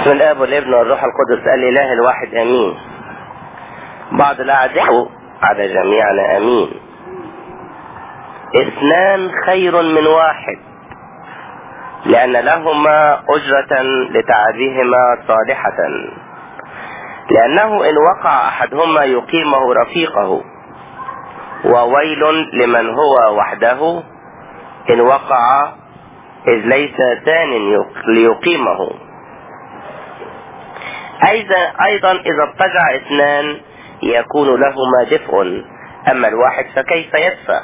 بسم الاب والابن والروح القدس الاله الواحد امين بعض الاعداء على جميعنا امين اثنان خير من واحد لان لهما اجرة لتعبهما صالحة لانه ان وقع احدهما يقيمه رفيقه وويل لمن هو وحده ان وقع اذ ليس ثان ليقيمه أيضا إذا اضطجع اثنان يكون لهما دفء أما الواحد فكيف يدفع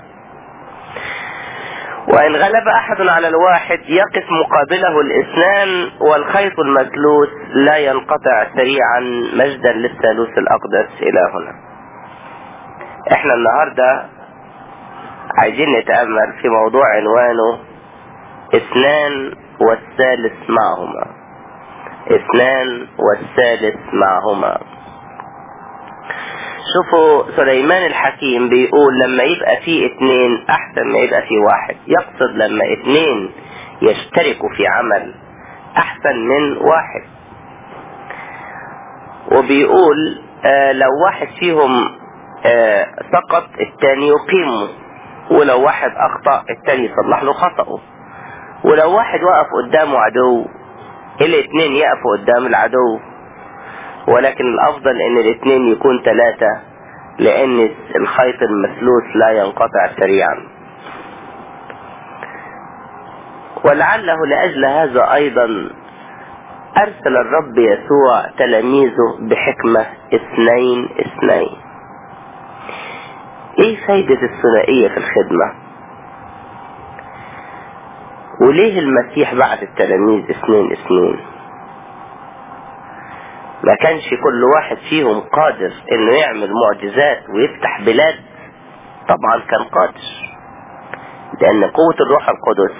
وإن غلب أحد على الواحد يقف مقابله الاثنان والخيط المثلوث لا ينقطع سريعا مجدا للثالوث الأقدس إلى هنا احنا النهاردة عايزين نتأمل في موضوع عنوانه اثنان والثالث معهما اثنان والثالث معهما شوفوا سليمان الحكيم بيقول لما يبقى في اتنين احسن ما يبقى في واحد يقصد لما اتنين يشتركوا في عمل احسن من واحد وبيقول آه لو واحد فيهم آه سقط التاني يقيمه ولو واحد اخطأ التاني يصلح له خطأه ولو واحد وقف قدامه عدو الاثنين يقفوا قدام العدو ولكن الافضل ان الاثنين يكون ثلاثة لان الخيط المسلوس لا ينقطع سريعا ولعله لاجل هذا ايضا ارسل الرب يسوع تلاميذه بحكمة اثنين اثنين ايه فايدة الثنائية في الخدمة وليه المسيح بعت التلاميذ اثنين اثنين ما كانش كل واحد فيهم قادر انه يعمل معجزات ويفتح بلاد طبعا كان قادر لان قوة الروح القدس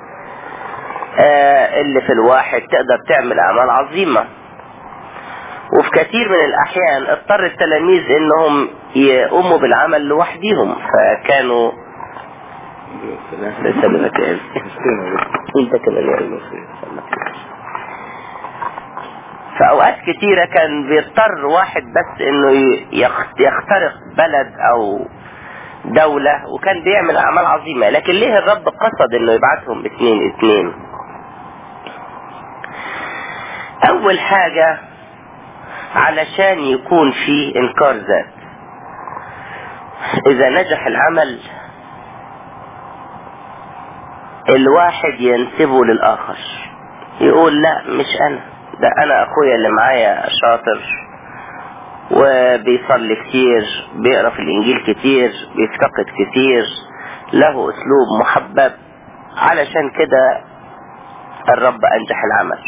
آه اللي في الواحد تقدر تعمل اعمال عظيمة وفي كثير من الاحيان اضطر التلاميذ انهم يقوموا بالعمل لوحديهم فكانوا سلمك انت كمان يا فاوقات كتيرة كان بيضطر واحد بس انه يخترق بلد او دولة وكان بيعمل اعمال عظيمة لكن ليه الرب قصد انه يبعثهم اثنين اثنين اول حاجة علشان يكون في انكار ذات اذا نجح العمل الواحد ينسبه للآخر يقول لا مش أنا ده أنا أخويا اللي معايا شاطر وبيصلي كتير بيقرا في الإنجيل كتير بيفتقد كتير له أسلوب محبب علشان كده الرب أنجح العمل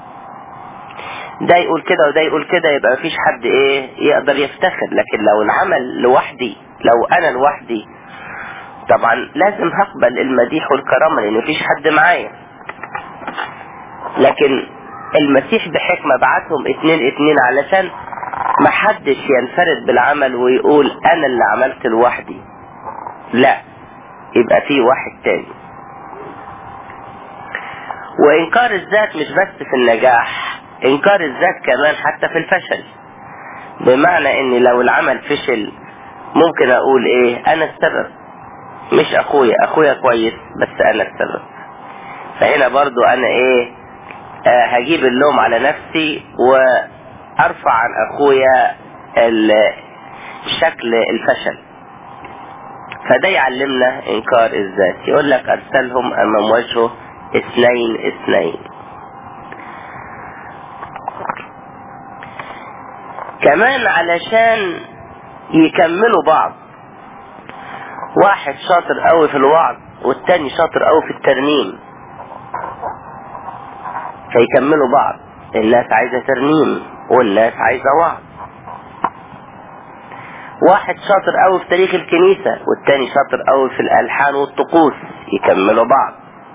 ده يقول كده وده يقول كده يبقى مفيش حد ايه يقدر يفتخر لكن لو العمل لوحدي لو انا لوحدي طبعا لازم هقبل المديح والكرامة لان مفيش حد معايا لكن المسيح بحكمة بعتهم اتنين اتنين علشان محدش ينفرد بالعمل ويقول انا اللي عملت لوحدي لا يبقى في واحد تاني وانكار الذات مش بس في النجاح انكار الذات كمان حتى في الفشل بمعنى ان لو العمل فشل ممكن اقول ايه انا السبب مش اخويا اخويا كويس بس انا السبب فهنا برضو انا ايه آه هجيب اللوم على نفسي وارفع عن اخويا شكل الفشل فده يعلمنا انكار الذات يقول لك ارسلهم امام وجهه اثنين اثنين كمان علشان يكملوا بعض واحد شاطر قوي في الوعظ والتاني شاطر قوي في الترنيم فيكملوا بعض الناس عايزة ترنيم والناس عايزة وعظ واحد شاطر قوي في تاريخ الكنيسة والتاني شاطر قوي في الألحان والطقوس يكملوا بعض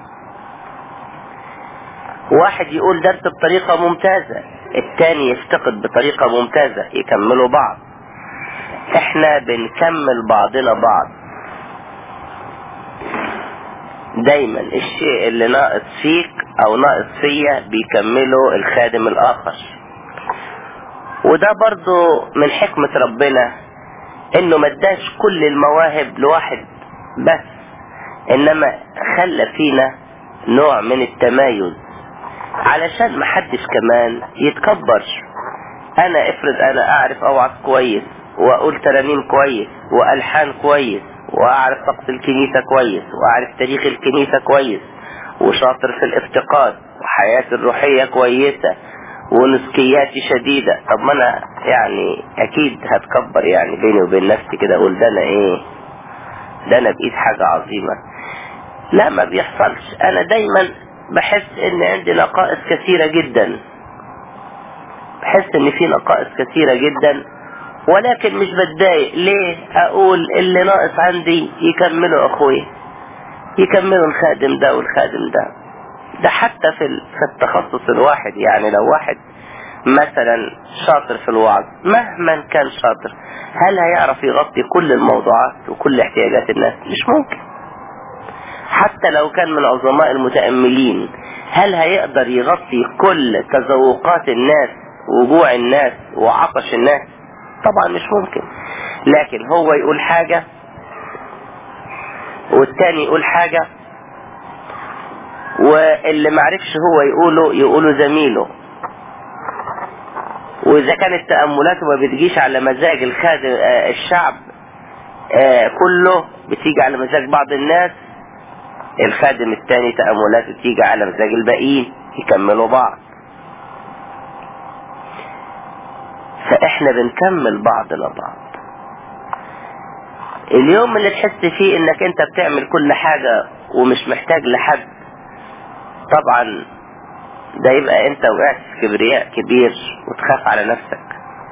واحد يقول درس بطريقة ممتازة التاني يفتقد بطريقة ممتازة يكملوا بعض احنا بنكمل بعضنا بعض دايما الشيء اللي ناقص فيك او ناقص فيا بيكمله الخادم الاخر وده برضو من حكمة ربنا انه ما اداش كل المواهب لواحد بس انما خلى فينا نوع من التمايز علشان محدش كمان يتكبر انا افرض انا اعرف اوعظ كويس واقول ترانيم كويس والحان كويس واعرف طقس الكنيسة كويس واعرف تاريخ الكنيسة كويس وشاطر في الافتقاد وحياتي الروحية كويسة ونسكياتي شديدة طب ما انا يعني اكيد هتكبر يعني بيني وبين نفسي كده اقول ده انا ايه ده انا بقيت حاجة عظيمة لا ما بيحصلش انا دايما بحس ان عندي نقائص كثيرة جدا بحس ان في نقائص كثيرة جدا ولكن مش بتضايق ليه اقول اللي ناقص عندي يكمله اخويا يكملوا الخادم ده والخادم ده ده حتى في في التخصص الواحد يعني لو واحد مثلا شاطر في الوعظ مهما كان شاطر هل هيعرف يغطي كل الموضوعات وكل احتياجات الناس مش ممكن حتى لو كان من عظماء المتأملين هل هيقدر يغطي كل تذوقات الناس وجوع الناس وعطش الناس طبعا مش ممكن لكن هو يقول حاجة والتاني يقول حاجة واللي معرفش هو يقوله يقوله زميله واذا كانت تأملاته ما بتجيش على مزاج الخادم آه الشعب آه كله بتيجي على مزاج بعض الناس الخادم التاني تأملاته تيجي على مزاج الباقيين يكملوا بعض فاحنا بنكمل بعضنا بعض اليوم اللي تحس فيه انك انت بتعمل كل حاجة ومش محتاج لحد طبعا ده يبقى انت وقعت في كبرياء كبير وتخاف على نفسك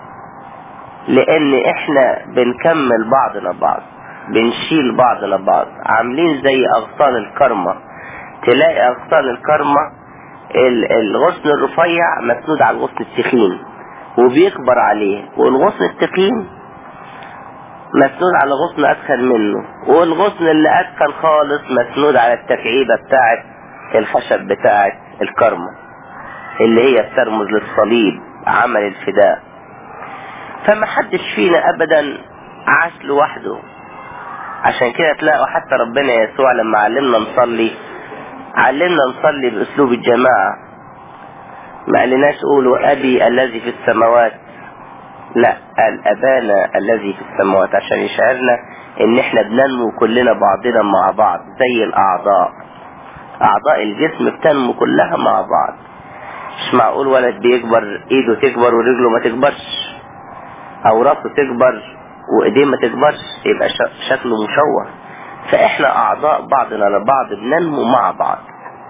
لان احنا بنكمل بعضنا بعض بنشيل بعضنا بعض عاملين زي اغصان الكرمة تلاقي اغصان الكرمة الغصن الرفيع مسنود على الغصن التخين وبيكبر عليه والغصن التخين مسنود على غصن اتخن منه والغصن اللي اتخن خالص مسنود على التكعيبة بتاعت الخشب بتاعت الكرمة اللي هي بترمز للصليب عمل الفداء فما حدش فينا ابدا عاش لوحده عشان كده تلاقوا حتى ربنا يسوع لما علمنا نصلي علمنا نصلي باسلوب الجماعة ما قالناش قولوا ابي الذي في السماوات لا قال ابانا الذي في السماوات عشان يشعرنا ان احنا بننمو كلنا بعضنا مع بعض زي الاعضاء اعضاء الجسم بتنمو كلها مع بعض مش معقول ولد بيكبر ايده تكبر ورجله ما تكبرش او راسه تكبر وايديه ما تكبرش يبقى شكله مشوه فاحنا اعضاء بعضنا لبعض بننمو مع بعض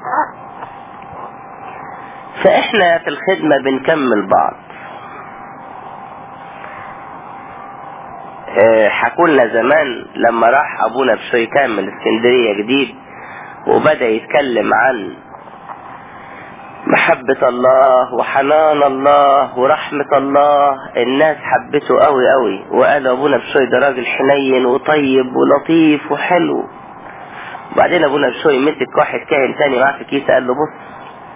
فاحنا في الخدمة بنكمل بعض اه حكولنا زمان لما راح ابونا بشوي كامل اسكندرية جديد وبدأ يتكلم عن محبة الله وحنان الله ورحمة الله الناس حبته قوي قوي وقالوا ابونا بشوي ده راجل حنين وطيب ولطيف وحلو وبعدين ابونا بشوي مسك واحد كاهن تاني معاه في كيسه قال له بص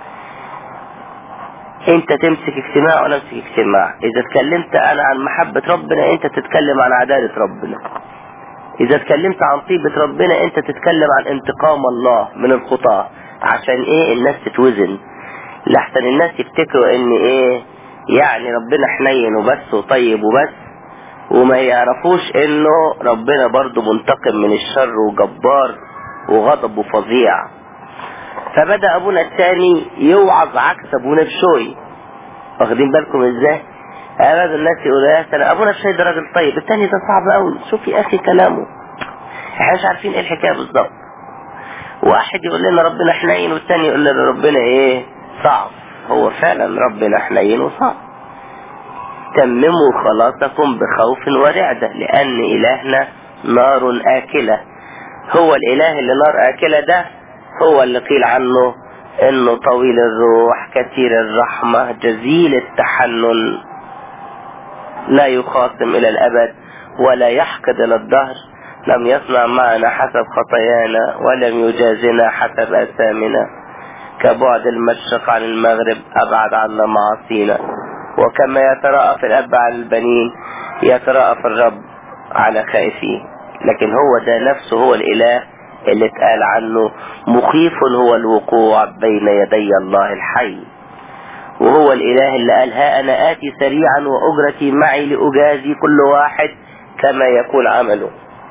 انت تمسك اجتماع وانا امسك اجتماع اذا اتكلمت انا عن محبة ربنا انت تتكلم عن عدالة ربنا اذا اتكلمت عن طيبة ربنا انت تتكلم عن انتقام الله من الخطاة عشان ايه الناس تتوزن لحسن الناس يفتكروا ان ايه يعني ربنا حنين وبس وطيب وبس وما يعرفوش انه ربنا برضو منتقم من الشر وجبار وغضبه فظيع فبدأ ابونا الثاني يوعظ عكس ابونا بشوي واخدين بالكم ازاي هذا الناس يقولوا يا سلام ابونا بشوي ده راجل طيب الثاني ده صعب قوي شوف يا اخي كلامه احنا مش عارفين ايه الحكايه بالظبط واحد يقول لنا ربنا حنين والثاني يقول لنا ربنا ايه صعب هو فعلا ربنا حنين وصعب تمموا خلاصكم بخوف ورعدة لأن إلهنا نار آكلة هو الإله اللي نار آكلة ده هو اللي قيل عنه انه طويل الروح كثير الرحمة جزيل التحنن لا يخاصم الى الابد ولا يحقد الى الدهر لم يصنع معنا حسب خطايانا ولم يجازنا حسب اثامنا كبعد المشرق عن المغرب أبعد عنا معاصينا وكما يتراءف الأب على البنين يتراءف الرب على خائفيه لكن هو ده نفسه هو الإله اللي اتقال عنه مخيف هو الوقوع بين يدي الله الحي وهو الإله اللي قال ها أنا آتي سريعا وأجرتي معي لأجازي كل واحد كما يكون عمله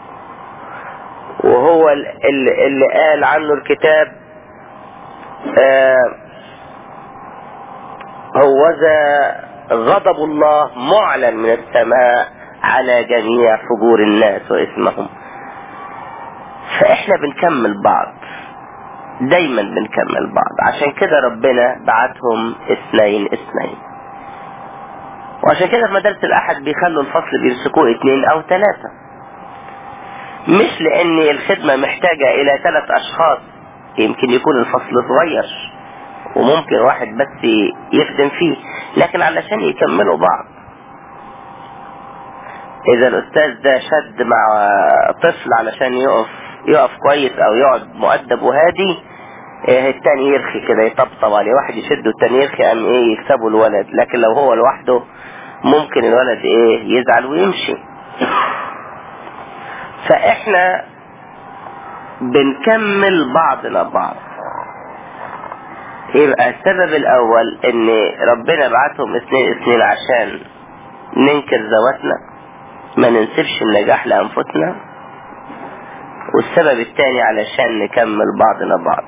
وهو اللي, اللي قال عنه الكتاب آه هو ذا غضب الله معلن من السماء على جميع فجور الناس واسمهم فاحنا بنكمل بعض دايما بنكمل بعض عشان كده ربنا بعتهم اثنين اثنين وعشان كده في مدارس الاحد بيخلوا الفصل بيمسكوه اثنين او ثلاثة مش لان الخدمة محتاجة الى ثلاث اشخاص يمكن يكون الفصل صغير وممكن واحد بس يخدم فيه لكن علشان يكملوا بعض اذا الاستاذ ده شد مع طفل علشان يقف يقف كويس او يقعد مؤدب وهادي إيه التاني يرخي كده يطبطب عليه واحد يشد والتاني يرخي قام ايه يكسبوا الولد لكن لو هو لوحده ممكن الولد ايه يزعل ويمشي فاحنا بنكمل بعضنا بعض يبقى السبب الاول ان ربنا بعتهم اثنين اثنين عشان ننكر ذواتنا ما ننسبش النجاح لانفسنا والسبب الثاني علشان نكمل بعضنا بعض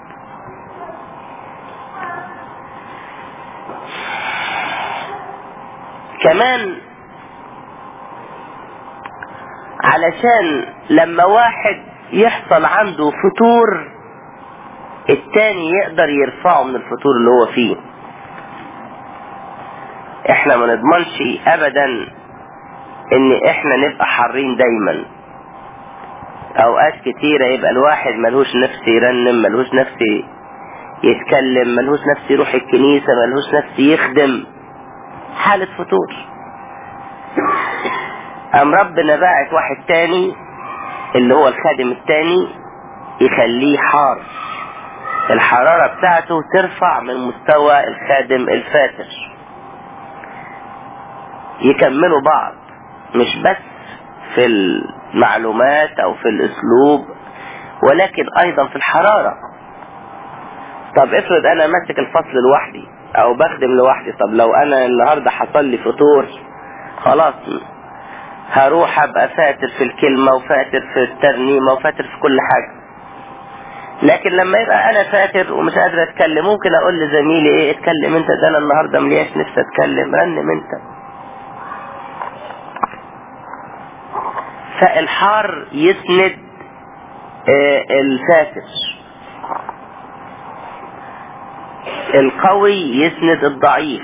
كمان علشان لما واحد يحصل عنده فتور التاني يقدر يرفعه من الفتور اللي هو فيه احنا ما نضمنش ابدا ان احنا نبقى حارين دايما اوقات كتيرة يبقى الواحد ملهوش نفس يرنم ملهوش نفس يتكلم ملهوش نفس يروح الكنيسة ملهوش نفس يخدم حالة فتور ام ربنا باعت واحد تاني اللي هو الخادم التاني يخليه حار الحرارة بتاعته ترفع من مستوى الخادم الفاتر يكملوا بعض مش بس في المعلومات او في الاسلوب ولكن ايضا في الحرارة طب افرض انا ماسك الفصل لوحدي او بخدم لوحدي طب لو انا النهاردة حصل لي فطور خلاص هروح ابقى فاتر في الكلمة وفاتر في الترنيمة وفاتر في كل حاجة لكن لما يبقى انا فاتر ومش قادر اتكلم ممكن اقول لزميلي ايه اتكلم انت ده انا النهارده ملياش نفسي اتكلم رنم انت فالحار يسند آه الفاتر القوي يسند الضعيف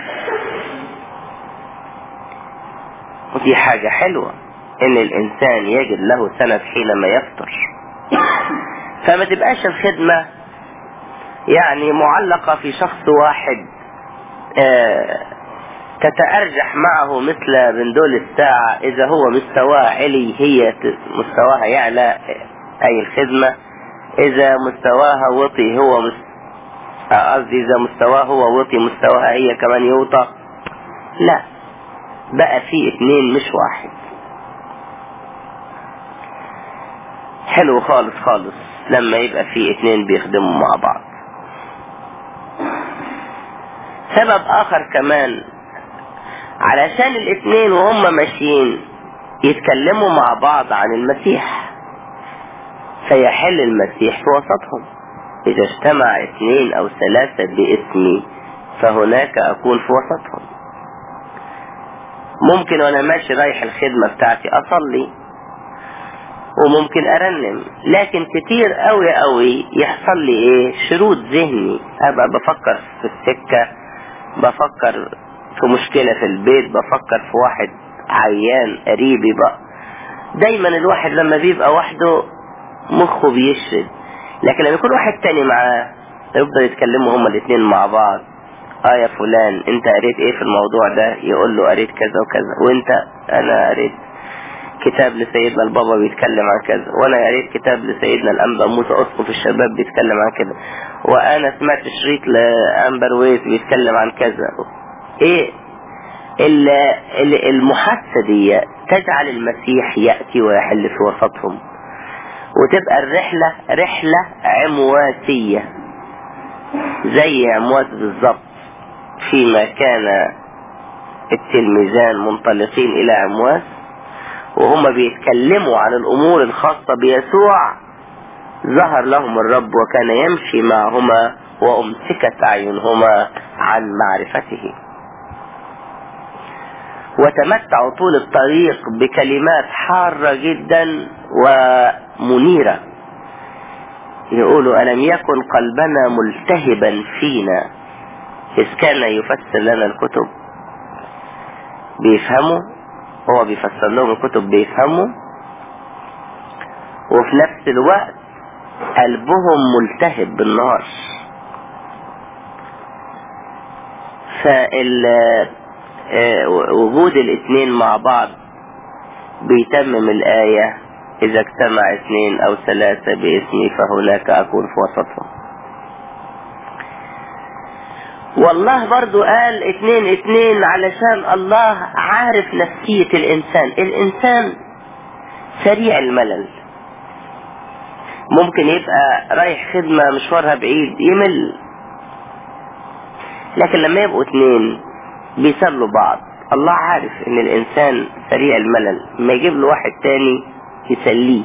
ودي حاجة حلوة ان الانسان يجد له سند حينما يفطر فما تبقاش الخدمة يعني معلقة في شخص واحد آه تتأرجح معه مثل بندول الساعة إذا هو مستواه علي هي مستواها يعلى أي الخدمة إذا مستواها وطي هو مس... قصدي إذا مستواه هو وطي مستواها هي كمان يوطى لا بقى في اتنين مش واحد حلو خالص خالص لما يبقى في اتنين بيخدموا مع بعض سبب اخر كمان علشان الاتنين وهم ماشيين يتكلموا مع بعض عن المسيح فيحل المسيح في وسطهم اذا اجتمع اثنين او ثلاثة باسمي فهناك اكون في وسطهم ممكن وانا ماشي رايح الخدمة بتاعتي اصلي وممكن ارنم لكن كتير قوي قوي يحصل لي ايه شرود ذهني ابقى بفكر في السكة بفكر في مشكلة في البيت بفكر في واحد عيان قريبي بقى دايما الواحد لما بيبقى وحده مخه بيشرد لكن لما يكون واحد تاني معاه يفضل يتكلموا هما الاتنين مع بعض اه يا فلان انت قريت ايه في الموضوع ده يقول له قريت كذا وكذا وانت انا قريت كتاب لسيدنا البابا بيتكلم عن كذا وانا قريت كتاب لسيدنا الانبا موسى اسقف الشباب بيتكلم عن كذا وانا سمعت شريط لانبر ويس بيتكلم عن كذا ايه المحادثة دي تجعل المسيح يأتي ويحل في وسطهم وتبقى الرحلة رحلة عمواسية زي عمواس بالظبط فيما كان التلميذان منطلقين إلى عمواس وهم بيتكلموا عن الأمور الخاصة بيسوع ظهر لهم الرب وكان يمشي معهما وأمسكت أعينهما عن معرفته وتمتعوا طول الطريق بكلمات حارة جدا ومنيرة يقولوا ألم يكن قلبنا ملتهبا فينا إذ كان يفسر لنا الكتب بيفهموا هو بيفسر لهم الكتب بيفهموا وفي نفس الوقت قلبهم ملتهب بالنار فال وجود الاثنين مع بعض بيتمم الآية إذا اجتمع اثنين أو ثلاثة باسمي فهناك أكون في وسطهم والله برضو قال اتنين اتنين علشان الله عارف نفسية الإنسان الإنسان سريع الملل ممكن يبقى رايح خدمة مشوارها بعيد يمل لكن لما يبقوا اتنين بيسلوا بعض الله عارف ان الانسان سريع الملل ما يجيب له واحد تاني يسليه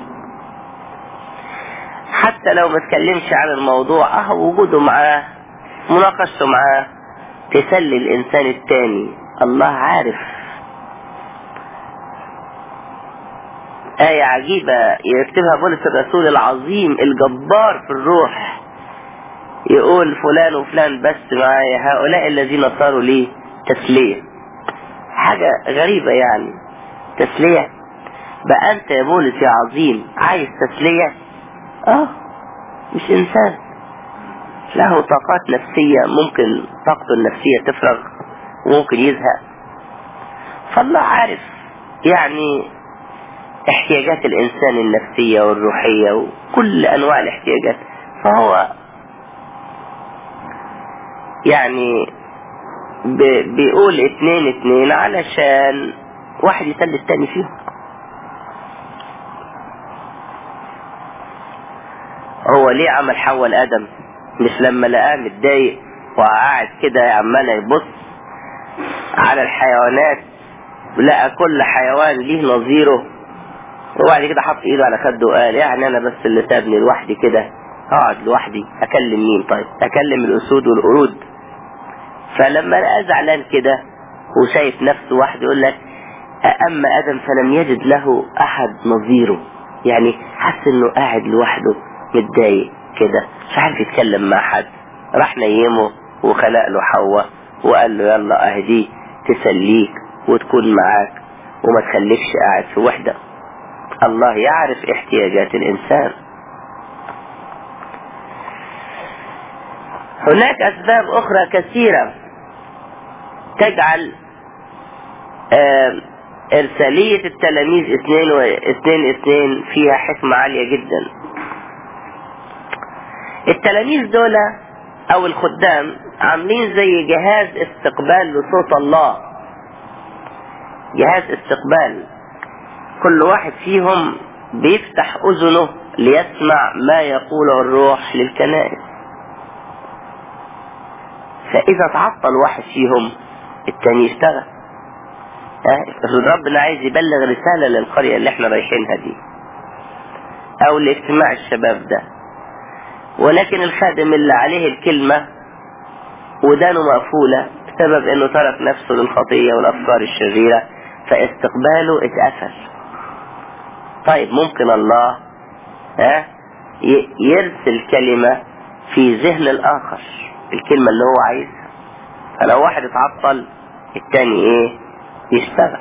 حتى لو ما تكلمش عن الموضوع اه وجوده معاه مناقشته معاه تسلي الانسان التاني الله عارف آية عجيبة يكتبها بولس الرسول العظيم الجبار في الروح يقول فلان وفلان بس معايا هؤلاء الذين صاروا لي تسلية حاجة غريبة يعني تسلية بقى انت يا بولس يا عظيم عايز تسلية اه مش انسان له طاقات نفسية ممكن طاقته النفسية تفرغ وممكن يزهق فالله عارف يعني احتياجات الانسان النفسية والروحية وكل انواع الاحتياجات فهو يعني بيقول اتنين اتنين علشان واحد يسلي التاني فيهم هو ليه عمل حول ادم مش لما لقاه متضايق وقاعد كده عمال يبص على الحيوانات لقى كل حيوان ليه نظيره وبعد كده حط ايده على خده وقال يعني انا بس اللي سابني لوحدي كده اقعد لوحدي اكلم مين طيب اكلم الاسود والقرود فلما لقى زعلان كده وشايف نفسه واحد يقول لك اما ادم فلم يجد له احد نظيره يعني حس انه قاعد لوحده متضايق كده مش عارف يتكلم مع حد راح نيمه وخلق له حواء وقال له يلا اهدي تسليك وتكون معاك وما تخليكش قاعد في وحدة الله يعرف احتياجات الانسان هناك اسباب اخرى كثيرة تجعل ارسالية التلاميذ اثنين واثنين اثنين فيها حكمة عالية جدا التلاميذ دول او الخدام عاملين زي جهاز استقبال لصوت الله جهاز استقبال كل واحد فيهم بيفتح اذنه ليسمع ما يقوله الروح للكنائس فاذا تعطل واحد فيهم التاني يشتغل اه ربنا عايز يبلغ رسالة للقرية اللي احنا رايحينها دي او لاجتماع الشباب ده ولكن الخادم اللي عليه الكلمة ودانه مقفولة بسبب انه ترك نفسه للخطية والافكار الشريرة فاستقباله اتقفل طيب ممكن الله ها يرسل كلمة في ذهن الاخر الكلمة اللي هو عايزها فلو واحد اتعطل التاني ايه يشتغل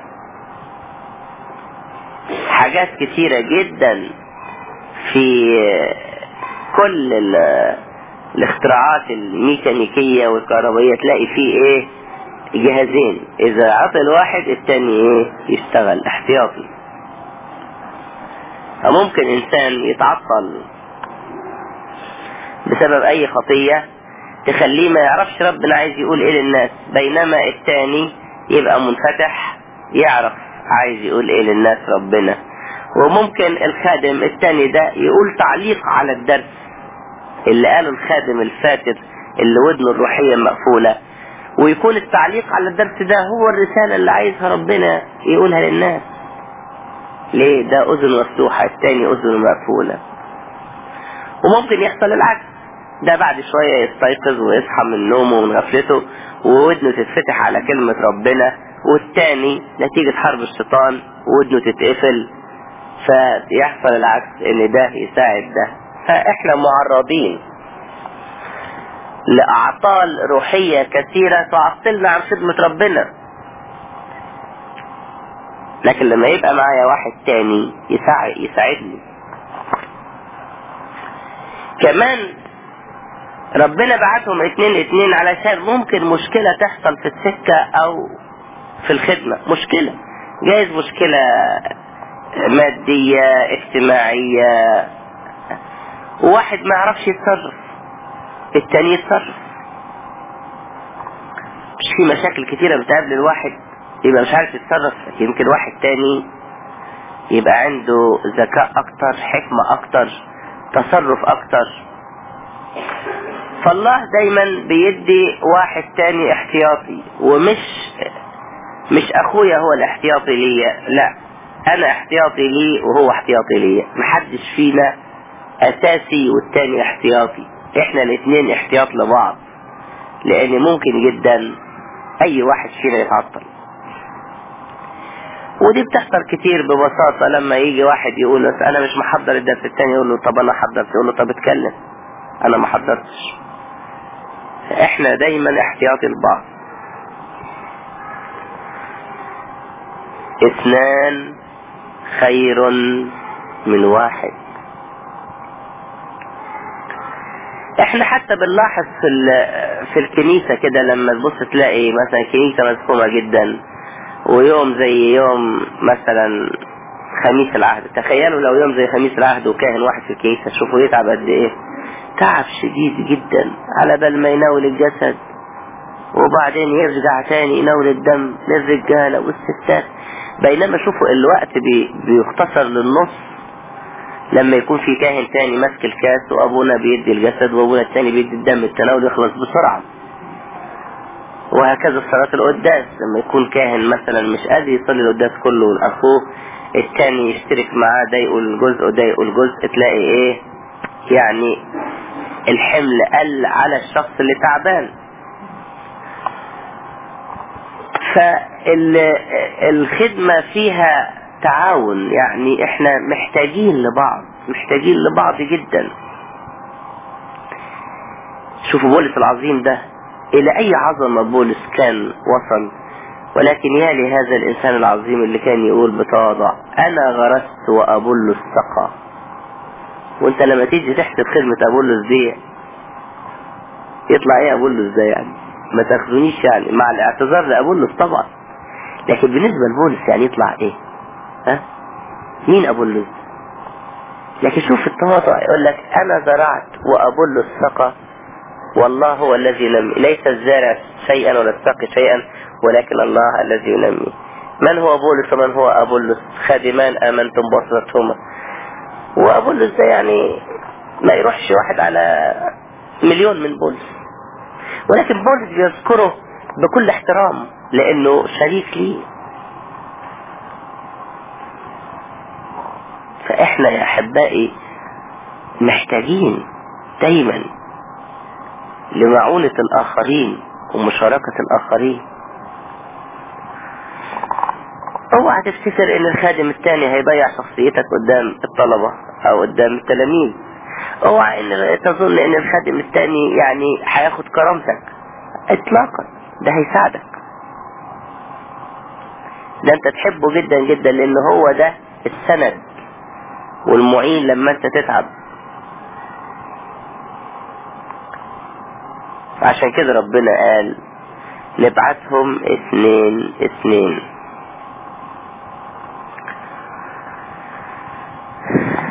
حاجات كتيرة جدا في كل الاختراعات الميكانيكية والكهربائية تلاقي فيه ايه جهازين اذا عطل واحد التاني ايه يشتغل احتياطي ممكن انسان يتعطل بسبب اي خطية تخليه ما يعرفش ربنا عايز يقول ايه للناس بينما التاني يبقى منفتح يعرف عايز يقول ايه للناس ربنا وممكن الخادم التاني ده يقول تعليق على الدرس اللي قاله الخادم الفاتر اللي ودنه الروحية مقفولة ويكون التعليق على الدرس ده هو الرسالة اللي عايزها ربنا يقولها للناس ليه ده اذن مفتوحة التاني اذن مقفولة وممكن يحصل العكس ده بعد شوية يستيقظ ويصحى من نومه ومن غفلته وودنه تتفتح على كلمة ربنا والتاني نتيجة حرب الشيطان ودنه تتقفل فيحصل العكس ان ده يساعد ده فاحنا معرضين لأعطال روحية كثيرة تعطلنا عن خدمة ربنا لكن لما يبقى معايا واحد تاني يساعد يساعدني كمان ربنا بعتهم اتنين اتنين علشان ممكن مشكلة تحصل في السكة او في الخدمة مشكلة جايز مشكلة مادية اجتماعية وواحد ما يعرفش يتصرف التاني يتصرف مش في مشاكل كتيرة بتقابل الواحد يبقى مش عارف يتصرف يمكن واحد تاني يبقى عنده ذكاء اكتر حكمة اكتر تصرف اكتر فالله دايما بيدي واحد تاني احتياطي ومش مش اخويا هو الاحتياطي ليا لا انا احتياطي ليه وهو احتياطي ليا محدش فينا اساسي والتاني احتياطي احنا الاثنين احتياط لبعض لان ممكن جدا اي واحد فينا يتعطل ودي بتحصل كتير ببساطة لما يجي واحد يقول انا مش محضر الدرس التاني يقول له طب انا حضرت يقول له طب اتكلم انا ما حضرتش احنا دايما احتياطي لبعض اثنان خير من واحد احنا حتى بنلاحظ في في الكنيسة كده لما تبص تلاقي مثلا كنيسة مزحومة جدا ويوم زي يوم مثلا خميس العهد تخيلوا لو يوم زي خميس العهد وكاهن واحد في الكنيسة شوفوا يتعب قد ايه تعب شديد جدا على بال ما يناول الجسد وبعدين يرجع تاني يناول الدم للرجالة والستات بينما شوفوا الوقت بي بيختصر للنص لما يكون في كاهن تاني ماسك الكاس وابونا بيدي الجسد وابونا التاني بيدي الدم التناول يخلص بسرعة وهكذا صلاة القداس لما يكون كاهن مثلا مش قادر يصلي القداس كله لاخوه التاني يشترك معاه ده يقول جزء وده يقول جزء تلاقي ايه يعني الحمل قل على الشخص اللي تعبان فالخدمة فيها تعاون يعني احنا محتاجين لبعض محتاجين لبعض جدا شوفوا بولس العظيم ده الى اي عظمة بولس كان وصل ولكن يا لهذا الانسان العظيم اللي كان يقول بتواضع انا غرست وابولس سقى وانت لما تيجي تحسب خدمة ابولس دي يطلع ايه ابولس ده يعني ما تاخذونيش يعني مع الاعتذار لابولس طبعا لكن بالنسبة لبولس يعني يطلع ايه ها مين ابولس لكن شوف التواضع يقول لك انا زرعت وابولس سقى والله هو الذي ينمي ليس الزارع شيئا ولا الساقي شيئا ولكن الله الذي ينمي من هو بولس ومن هو أبولس خادمان آمنتم بواسطتهما وأبولس ده يعني ما يروحش واحد على مليون من بولس ولكن بولس بيذكره بكل احترام لأنه شريك ليه فإحنا يا أحبائي محتاجين دايما لمعونة الآخرين ومشاركة الآخرين اوعى تفتكر ان الخادم التاني هيبيع شخصيتك قدام الطلبة او قدام التلاميذ اوعى ان تظن ان الخادم التاني يعني هياخد كرامتك اطلاقا ده هيساعدك ده انت تحبه جدا جدا لان هو ده السند والمعين لما انت تتعب عشان كده ربنا قال نبعتهم اثنين اثنين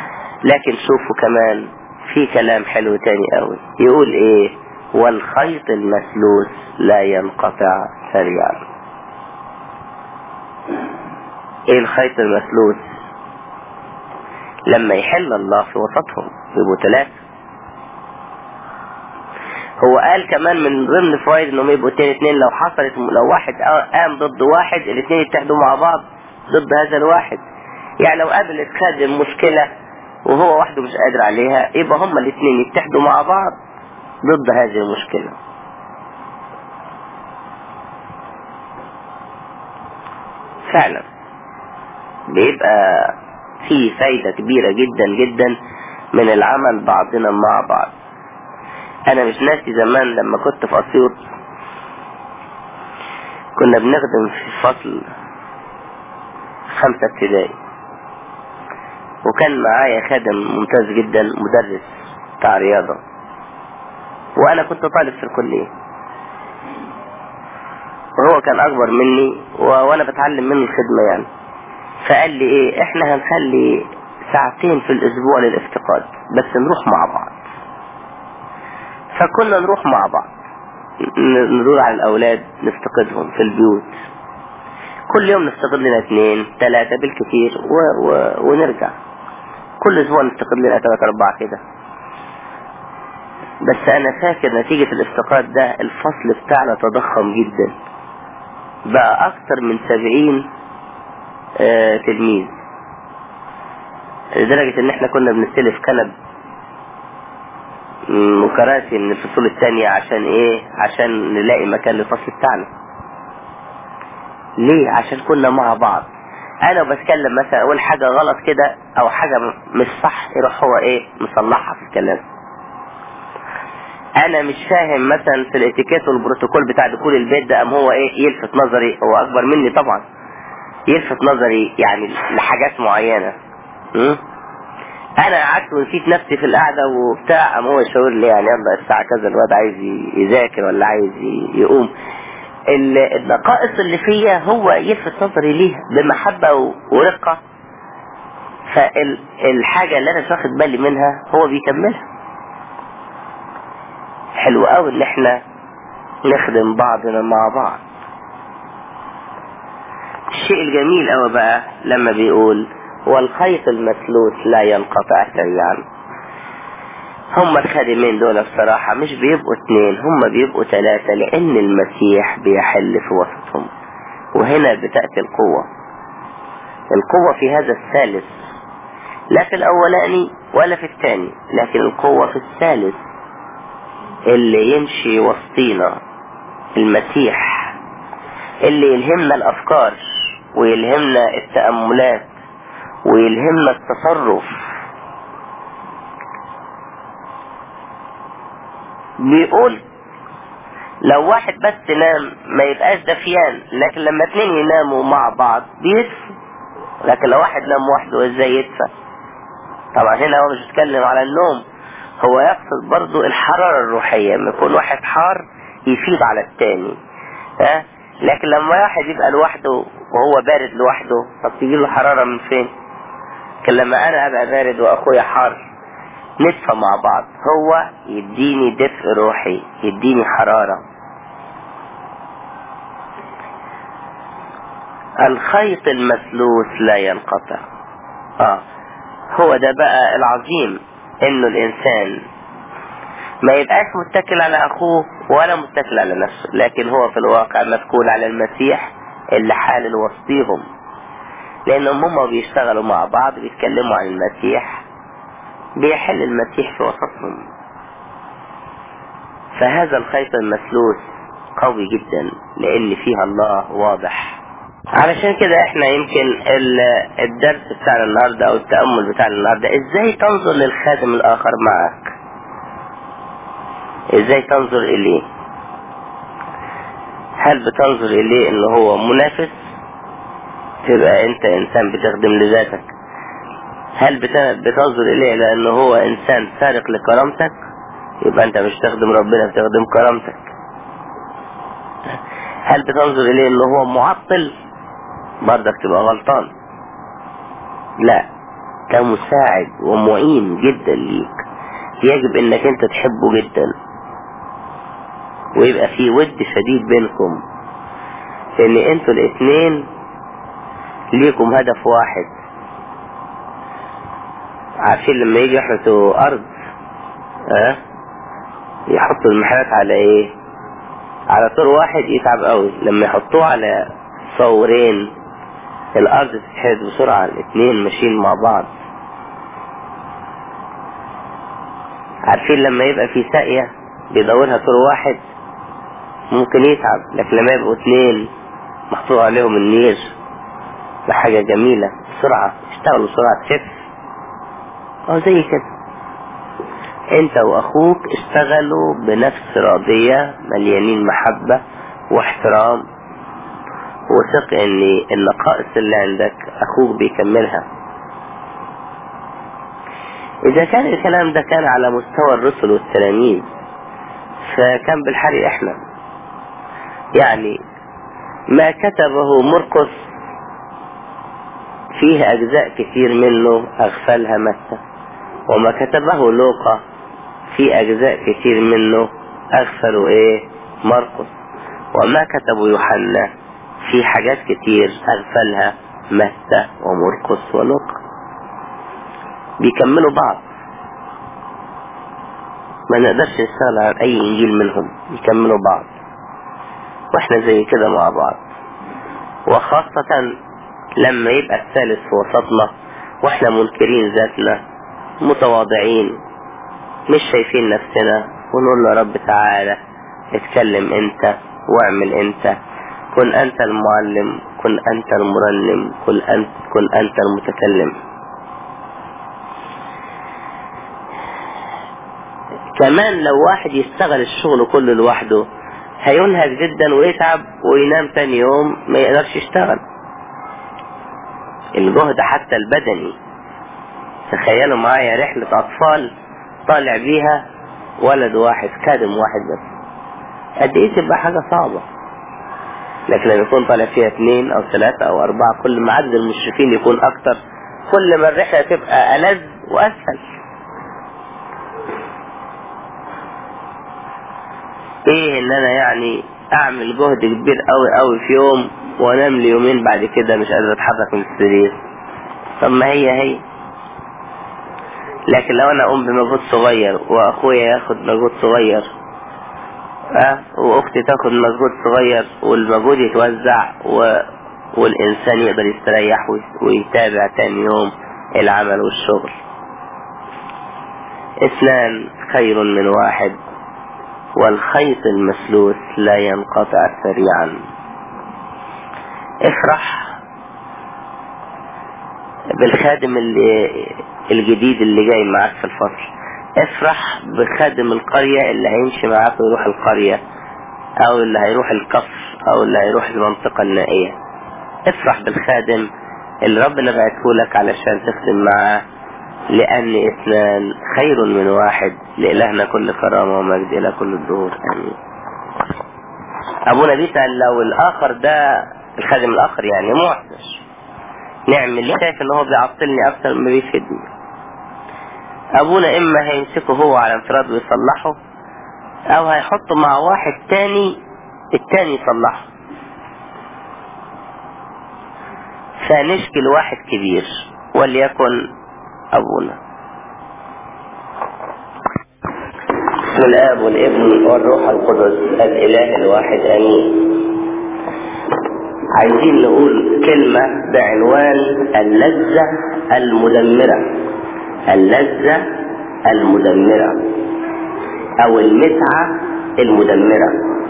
لكن شوفوا كمان في كلام حلو تاني قوي يقول ايه والخيط المسلوس لا ينقطع سريعا ايه الخيط المسلوس لما يحل الله في وسطهم يبقوا ثلاثة هو قال كمان من ضمن فوائد انهم يبقوا اتنين اتنين لو حصلت لو واحد قام ضد واحد الاثنين يتحدوا مع بعض ضد هذا الواحد يعني لو قابلت خادم مشكلة وهو وحده مش قادر عليها يبقى هما الاثنين يتحدوا مع بعض ضد هذه المشكلة فعلا بيبقى في فايدة كبيرة جدا جدا من العمل بعضنا مع بعض انا مش ناسي زمان لما كنت في اسيوط كنا بنخدم في فصل خمسة ابتدائي وكان معايا خادم ممتاز جدا مدرس بتاع رياضة وانا كنت طالب في الكلية وهو كان اكبر مني و... وانا بتعلم منه الخدمة يعني فقال لي ايه احنا هنخلي ساعتين في الاسبوع للافتقاد بس نروح مع بعض فكنا نروح مع بعض ندور على الاولاد نفتقدهم في البيوت كل يوم نفتقد لنا اثنين ثلاثة بالكثير و... و... ونرجع كل اسبوع نفتقد لنا ثلاثة اربعة كده بس انا فاكر نتيجة الافتقاد ده الفصل بتاعنا تضخم جدا بقى اكتر من سبعين آه تلميذ لدرجة ان احنا كنا بنستلف كنب وكراسي من الفصول التانية عشان ايه عشان نلاقي مكان للفصل بتاعنا ليه عشان كنا مع بعض انا بتكلم مثلا اقول حاجة غلط كده او حاجة مش صح يروح هو ايه مصلحها في الكلام انا مش فاهم مثلا في الاتيكيت والبروتوكول بتاع دخول البيت ده ام هو ايه يلفت نظري هو اكبر مني طبعا يلفت نظري يعني لحاجات معينة م? انا قعدت ونسيت نفسي في القعدة وبتاع ام هو يشاور لي يعني يلا الساعة كذا الواد عايز يذاكر ولا عايز يقوم النقائص اللي فيا هو يلفت نظري ليها بمحبة ورقة فالحاجة اللي انا مش واخد بالي منها هو بيكملها حلو قوي ان احنا نخدم بعضنا مع بعض الشيء الجميل قوي بقى لما بيقول والخيط المسلوس لا ينقطع سريعا هم الخادمين دول بصراحة مش بيبقوا اتنين هم بيبقوا ثلاثة لان المسيح بيحل في وسطهم وهنا بتأتي القوة القوة في هذا الثالث لا في الاولاني ولا في الثاني لكن القوة في الثالث اللي يمشي وسطينا المسيح اللي يلهمنا الافكار ويلهمنا التأملات ويلهمنا التصرف بيقول لو واحد بس نام ما يبقاش دفيان لكن لما اتنين يناموا مع بعض بيدفوا لكن لو واحد نام وحده ازاي يدفى طبعا هنا هو مش بيتكلم على النوم هو يقصد برضو الحرارة الروحية لما يكون واحد حار يفيض على التاني ها لكن لما واحد يبقى لوحده وهو بارد لوحده طب تيجي له حرارة من فين لكن لما انا ابقى بارد واخويا حار ندفى مع بعض هو يديني دفء روحي يديني حرارة الخيط المسلوس لا ينقطع اه هو ده بقى العظيم انه الانسان ما يبقاش متكل على اخوه ولا متكل على نفسه لكن هو في الواقع متكول على المسيح اللي حالل وسطيهم لانهم هم بيشتغلوا مع بعض بيتكلموا عن المسيح بيحل المسيح في وسطهم فهذا الخيط المسلوس قوي جدا لان فيها الله واضح علشان كده احنا يمكن الدرس بتاعنا النهاردة او التأمل بتاعنا النهاردة ازاي تنظر للخادم الاخر معك ازاي تنظر اليه هل بتنظر اليه ان هو منافس تبقى انت انسان بتخدم لذاتك هل بتنظر اليه لانه هو انسان سارق لكرامتك يبقى انت مش تخدم ربنا بتخدم كرامتك هل بتنظر اليه انه هو معطل برضك تبقى غلطان لا كمساعد ومعين جدا ليك يجب انك انت تحبه جدا ويبقى في ود شديد بينكم لان انتوا الاثنين ليكم هدف واحد عارفين لما يجي يحرسوا ارض اه يحطوا المحلات على ايه على طور واحد يتعب قوي لما يحطوه على صورين الارض تتحرس بسرعة الاثنين ماشيين مع بعض عارفين لما يبقى في ساقية بيدورها طور واحد ممكن يتعب لكن لما يبقوا اثنين محطوط عليهم النير ده حاجة جميلة بسرعة اشتغلوا بسرعة تشف اه زي كده انت واخوك اشتغلوا بنفس راضية مليانين محبة واحترام وثق ان النقائص اللي عندك اخوك بيكملها اذا كان الكلام ده كان على مستوى الرسل والتلاميذ فكان بالحري احنا يعني ما كتبه مرقس فيه اجزاء كتير منه اغفلها متى وما كتبه لوقا في اجزاء كتير منه اغفلوا ايه مرقس وما كتبه يوحنا في حاجات كتير اغفلها متى ومرقس ولوقا بيكملوا بعض ما نقدرش نشتغل على اي انجيل منهم يكملوا بعض واحنا زي كده مع بعض وخاصة لما يبقى الثالث في وسطنا واحنا منكرين ذاتنا متواضعين مش شايفين نفسنا ونقول له يا رب تعالى اتكلم انت واعمل انت كن انت المعلم كن انت المرنم كن انت, كن انت المتكلم كمان لو واحد يشتغل الشغل كله لوحده هينهك جدا ويتعب وينام تاني يوم ما يقدرش يشتغل الجهد حتى البدني تخيلوا معايا رحلة أطفال طالع بيها ولد واحد كادم واحد بس قد ايه تبقى حاجة صعبة لكن لما يكون طالع فيها اثنين او ثلاثة او اربعة كل ما عدد المشرفين يكون اكتر كل ما الرحلة تبقى ألذ واسهل ايه ان انا يعني اعمل جهد كبير قوي قوي في يوم وانام لي يومين بعد كده مش قادر اتحرك من السرير طب ما هي هي لكن لو انا اقوم بمجهود صغير واخويا ياخد مجهود صغير اه واختي تاخد مجهود صغير والمجهود يتوزع و... والانسان يقدر يستريح ويتابع تاني يوم العمل والشغل اثنان خير من واحد والخيط المسلوس لا ينقطع سريعا افرح بالخادم اللي الجديد اللي جاي معاك في الفصل افرح بخادم القرية اللي هيمشي معاك ويروح القرية او اللي هيروح الكفر او اللي هيروح المنطقة النائية افرح بالخادم اللي ربنا بعته لك علشان تخدم معاه لأن اثنان خير من واحد لإلهنا كل كرامة ومجد إلى كل الدهور آمين أبونا بيسأل لو الآخر ده الخادم الآخر يعني معطش نعمل ليه شايف إن هو بيعطلني أكتر ما بيفيدني أبونا إما هيمسكه هو على انفراد ويصلحه أو هيحطه مع واحد تاني التاني يصلحه فنشكي لواحد كبير وليكن أبونا بسم الآب والابن والروح القدس الإله الواحد آمين عايزين نقول كلمة بعنوان اللذة المدمرة اللذة المدمرة أو المتعة المدمرة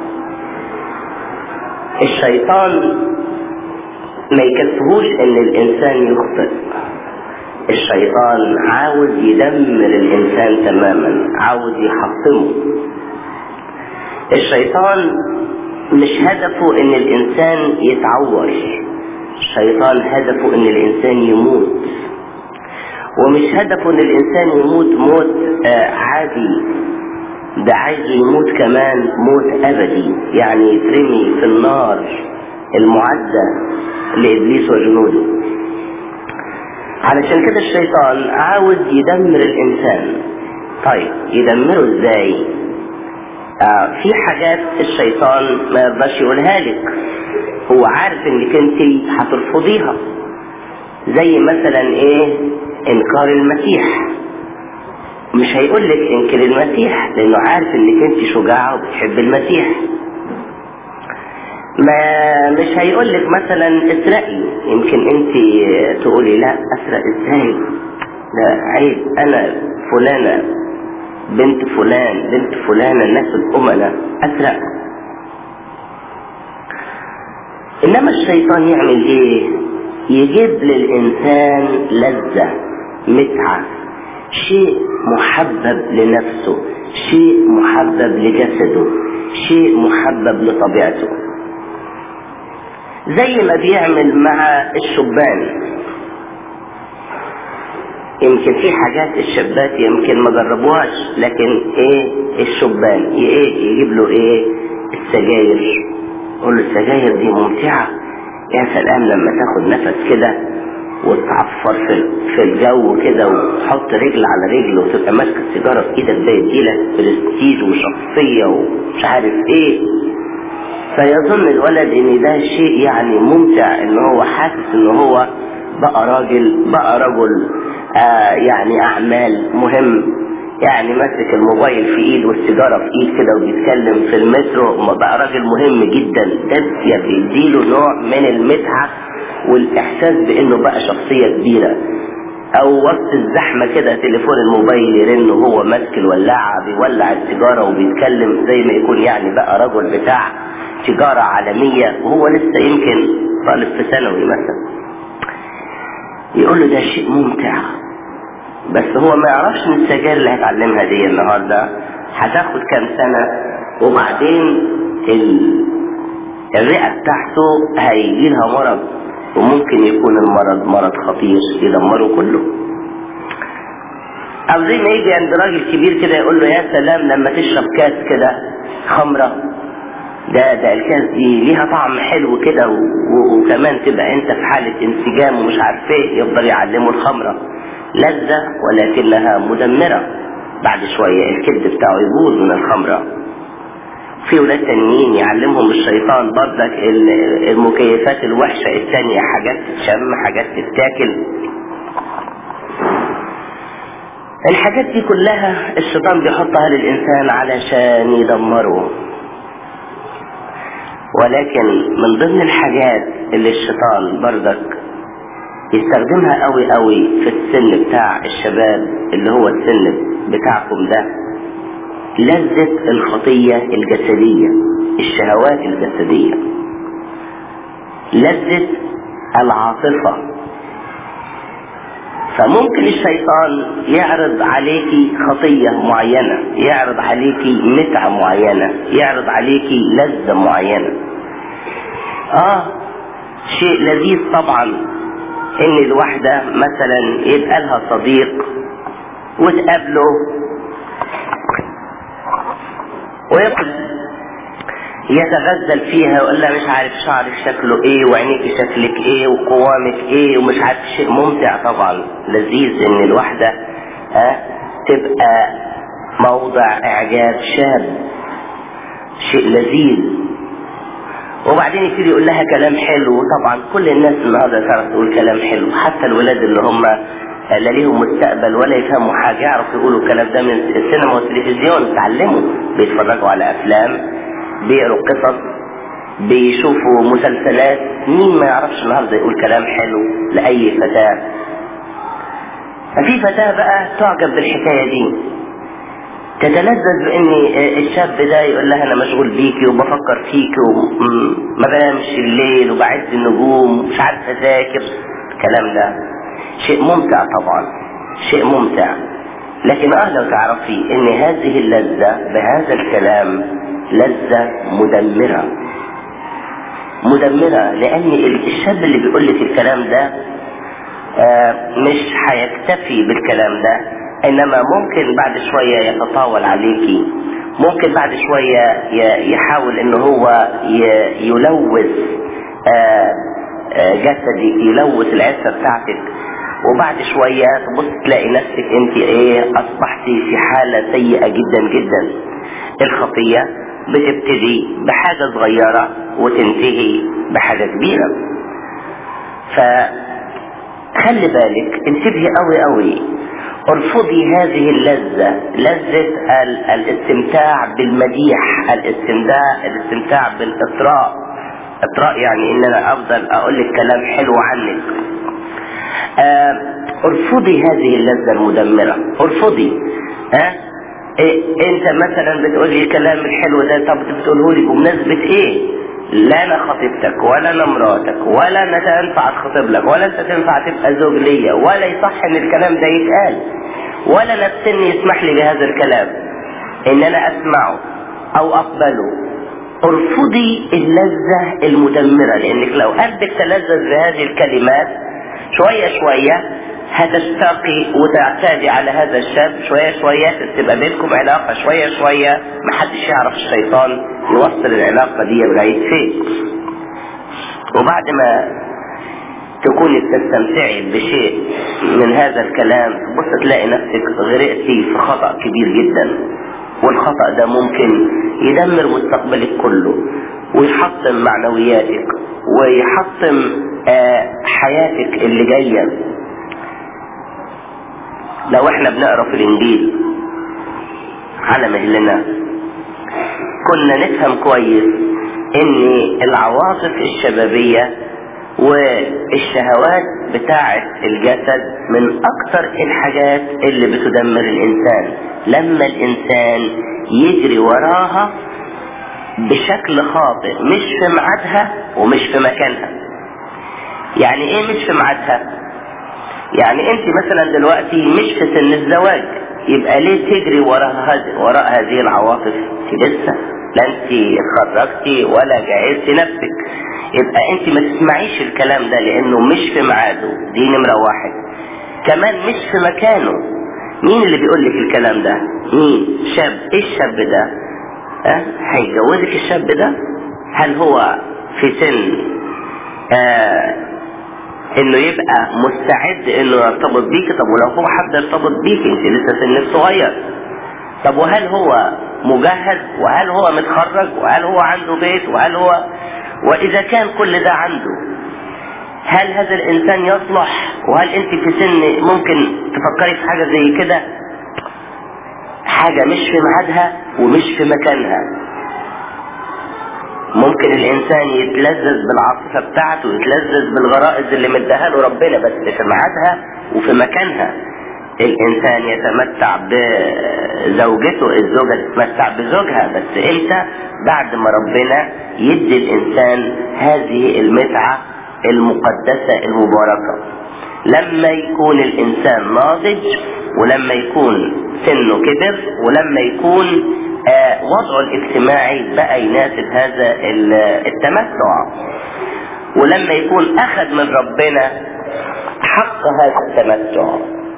الشيطان ما يكفهوش ان الانسان يخطئ الشيطان عاوز يدمر الانسان تماما عاوز يحطمه الشيطان مش هدفه ان الانسان يتعور الشيطان هدفه ان الانسان يموت ومش هدفه ان الانسان يموت موت آه عادي ده عايزه يموت كمان موت ابدي يعني يترمي في النار المعدة لابليس وجنوده علشان كده الشيطان عاوز يدمر الانسان طيب يدمره ازاي آه في حاجات الشيطان ما يرضاش يقولها لك هو عارف انك انت هترفضيها زي مثلا ايه انكار المسيح مش هيقول لك انكر المسيح لانه عارف انك انت شجاعه وبتحب المسيح ما مش هيقول لك مثلا اسرقي يمكن انت تقولي لا اسرق ازاي ده عيب انا فلانه بنت فلان بنت فلانه الناس الامناء اسرق انما الشيطان يعمل ايه يجيب للانسان لذه متعه شيء محبب لنفسه شيء محبب لجسده شيء محبب لطبيعته زي ما بيعمل مع الشبان يمكن في حاجات الشابات يمكن ما جربوهاش لكن ايه الشبان ايه يجيب له ايه السجاير يقول له السجاير دي ممتعة يا سلام لما تاخد نفس كده وتعفر في في الجو كده وتحط رجل على رجل وتبقى ماسك السيجاره في ايدك ده يديلك برستيج وشخصيه ومش عارف ايه فيظن الولد ان ده شيء يعني ممتع ان هو حاسس ان هو بقى راجل بقى رجل آه يعني اعمال مهم يعني ماسك الموبايل في ايد والسيجاره في ايد كده وبيتكلم في المترو بقى راجل مهم جدا ده بيديله نوع من المتعه والاحساس بانه بقى شخصيه كبيره او وسط الزحمه كده تليفون الموبايل يرن وهو ماسك الولاعه بيولع السيجاره وبيتكلم زي ما يكون يعني بقى رجل بتاع تجاره عالميه وهو لسه يمكن طالب في ثانوي مثلا يقول له ده شيء ممتع بس هو ما يعرفش ان السجاير اللي هيتعلمها دي النهارده هتاخد كام سنه وبعدين ال... الرئه بتاعته هيجي لها مرض وممكن يكون المرض مرض خطير يدمره كله او زي ما يجي عند راجل كبير كده يقول له يا سلام لما تشرب كاس كده خمره ده ده الكاس دي ليها طعم حلو كده وكمان تبقى انت في حاله انسجام ومش عارف ايه يفضل يعلمه الخمره لذه ولكنها مدمره بعد شويه الكبد بتاعه يبوظ من الخمره في ولاد تانيين يعلمهم الشيطان برضك المكيفات الوحشة التانية حاجات تتشم حاجات تتاكل الحاجات دي كلها الشيطان بيحطها للإنسان علشان يدمره ولكن من ضمن الحاجات اللي الشيطان برضك يستخدمها قوي قوي في السن بتاع الشباب اللي هو السن بتاعكم ده لذة الخطية الجسدية الشهوات الجسدية لذة العاطفة فممكن الشيطان يعرض عليكي خطية معينة يعرض عليكي متعة معينة يعرض عليكي لذة معينة اه شيء لذيذ طبعا ان الواحدة مثلا يبقى لها صديق وتقابله ويبقى يتغزل فيها ويقول لها مش عارف شعرك شكله ايه وعينيك شكلك ايه وقوامك ايه ومش عارف شيء ممتع طبعا لذيذ ان الواحدة ها تبقى موضع اعجاب شاب شيء لذيذ وبعدين يبتدي يقول لها كلام حلو طبعا كل الناس النهارده تعرف تقول كلام حلو حتى الولاد اللي هم لا ليهم مستقبل ولا يفهموا حاجة يعرفوا يقولوا الكلام ده من السينما والتلفزيون اتعلموا بيتفرجوا على أفلام بيقروا قصص بيشوفوا مسلسلات مين ما يعرفش النهارده يقول كلام حلو لأي فتاة ففي فتاة بقى تعجب بالحكاية دي تتلذذ بان الشاب ده يقول لها انا مشغول بيكي وبفكر فيكي وما بنامش الليل وبعد النجوم مش عارف اذاكر الكلام ده شيء ممتع طبعا شيء ممتع لكن اه لو تعرفي ان هذه اللذة بهذا الكلام لذة مدمرة مدمرة لان الشاب اللي بيقول لك الكلام ده آه مش هيكتفي بالكلام ده انما ممكن بعد شوية يتطاول عليكي ممكن بعد شوية يحاول ان هو يلوث آه جسدك يلوث العفة بتاعتك وبعد شوية تبص تلاقي نفسك انت ايه اصبحتي في حالة سيئة جدا جدا الخطية بتبتدي بحاجة صغيرة وتنتهي بحاجة كبيرة فخلي بالك انتبهي قوي قوي ارفضي هذه اللذة لذة ال- الاستمتاع بالمديح الاستمتاع الاستمتاع بالاطراء اطراء يعني ان انا افضل اقول لك كلام حلو عنك آه، ارفضي هذه اللذة المدمرة ارفضي ها إيه انت مثلا بتقول لي الكلام الحلو ده طب بتقوله لي بمناسبة ايه لا انا خطيبتك ولا انا مراتك ولا انا تنفع اتخطب لك ولا انت تنفع تبقى زوج ليا ولا يصح ان الكلام ده يتقال ولا انا السن يسمح لي بهذا الكلام ان انا اسمعه او اقبله ارفضي اللذة المدمرة لانك لو قلبك تلذذ بهذه الكلمات شوية شوية هتشتاقي وتعتادي على هذا الشاب شوية شوية تبقى بينكم علاقة شوية شوية محدش يعرف الشيطان يوصل العلاقة دي لغاية فين وبعد ما تكوني بتستمتعي بشيء من هذا الكلام تبص تلاقي نفسك غرقتي في خطأ كبير جدا والخطأ ده ممكن يدمر مستقبلك كله ويحطم معنوياتك ويحطم آه حياتك اللي جاية لو احنا بنقرا في الانجيل على مهلنا كنا نفهم كويس ان العواطف الشبابية والشهوات بتاعة الجسد من اكتر الحاجات اللي بتدمر الانسان لما الانسان يجري وراها بشكل خاطئ مش في ميعادها ومش في مكانها يعني ايه مش في ميعادها يعني انت مثلا دلوقتي مش في سن الزواج يبقى ليه تجري وراء هذه وراء هذه العواطف انت لسه لا انت اتخرجتي ولا جهزتي نفسك يبقى انت ما تسمعيش الكلام ده لانه مش في ميعاده دي نمرة واحد كمان مش في مكانه مين اللي بيقول لك الكلام ده مين شاب ايه الشاب ده ها هيجوزك الشاب ده هل هو في سن آه انه يبقى مستعد انه يرتبط بيك طب ولو هو حب يرتبط بيك انت لسه سنك صغير طب وهل هو مجهز وهل هو متخرج وهل هو عنده بيت وهل هو واذا كان كل ده عنده هل هذا الانسان يصلح وهل انت في سن ممكن تفكري في حاجه زي كده حاجه مش في ميعادها ومش في مكانها ممكن الانسان يتلذذ بالعاطفه بتاعته ويتلذذ بالغرائز اللي مديها له ربنا بس في ميعادها وفي مكانها الانسان يتمتع بزوجته الزوجه تتمتع بزوجها بس امتى بعد ما ربنا يدي الانسان هذه المتعه المقدسه المباركه لما يكون الانسان ناضج ولما يكون سنه كبر ولما يكون آه وضعه الاجتماعي بقى يناسب هذا التمتع ولما يكون اخذ من ربنا حق هذا التمتع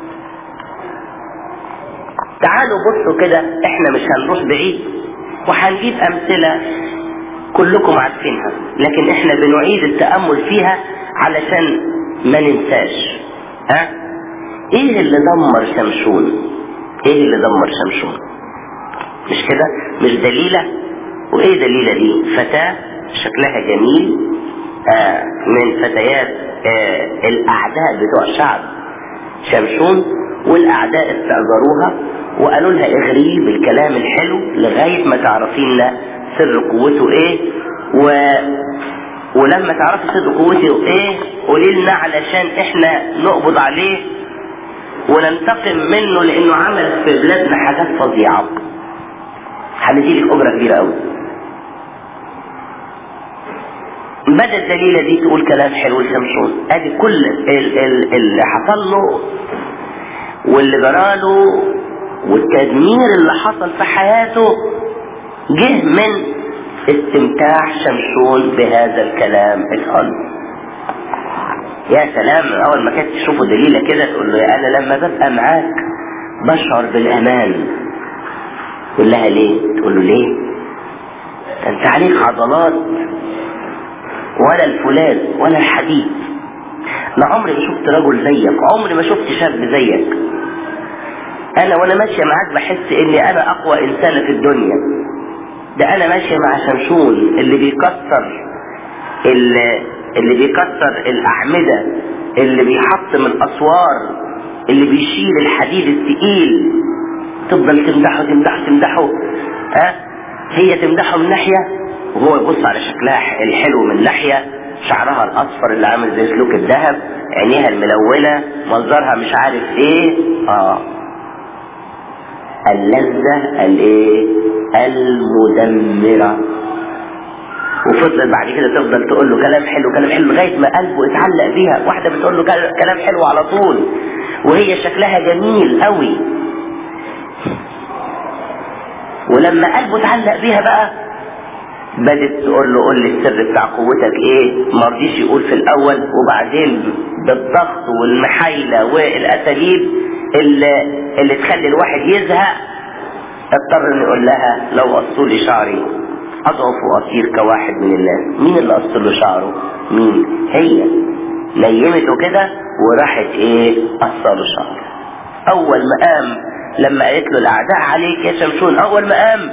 تعالوا بصوا كده احنا مش هنروح بعيد وهنجيب امثلة كلكم عارفينها لكن احنا بنعيد التأمل فيها علشان ما ننساش ها ايه اللي دمر شمشون ايه اللي دمر شمشون مش كده مش دليلة وايه دليلة دي فتاة شكلها جميل آه من فتيات آه الاعداء بتوع شعب شمشون والاعداء استأجروها وقالوا لها اغريه بالكلام الحلو لغاية ما تعرفين سر قوته ايه و... ولما تعرفي سر قوته ايه قولي لنا علشان احنا نقبض عليه وننتقم منه لانه عمل في بلادنا حاجات فظيعه هنديلك اجره كبيره قوي بدا الدليله دي تقول كلام حلو لشمشون ادي كل ال- ال- اللي حصل له واللي جراله والتدمير اللي حصل في حياته جه من استمتاع شمشون بهذا الكلام الحلو يا سلام اول ما كانت تشوفه دليله كده تقول له انا لما ببقى معاك بشعر بالامان يقول لها ليه تقول له ليه ده انت عليك عضلات ولا الفولاذ ولا الحديد انا عمري ما شفت رجل زيك عمري ما شفت شاب زيك انا وانا ماشيه معاك بحس اني انا اقوى انسانه في الدنيا ده انا ماشيه مع شمشون اللي بيكسر اللي, اللي بيكسر الاعمده اللي بيحطم الاسوار اللي بيشيل الحديد الثقيل تفضل تمدحه تمدحه تمدحه ها أه؟ هي تمدحه من ناحيه وهو يبص على شكلها الحلو من ناحيه شعرها الاصفر اللي عامل زي سلوك الذهب عينيها الملونه منظرها مش عارف ايه اه اللذة الايه المدمرة وفضلت بعد كده تفضل تقول له كلام حلو كلام حلو لغاية ما قلبه اتعلق بيها واحدة بتقول له كلام حلو على طول وهي شكلها جميل قوي ولما قلبه اتعلق بيها بقى بدت تقول له قول لي السر بتاع قوتك ايه ما رضيش يقول في الاول وبعدين بالضغط والمحايلة والاساليب اللي, اللي تخلي الواحد يزهق اضطر ان يقول لها لو قصوا لي شعري اضعف واصير كواحد من الناس مين اللي قص له شعره مين هي نيمته كده وراحت ايه قص له شعره اول ما قام لما قالت له الاعداء عليك يا شمشون اول ما قام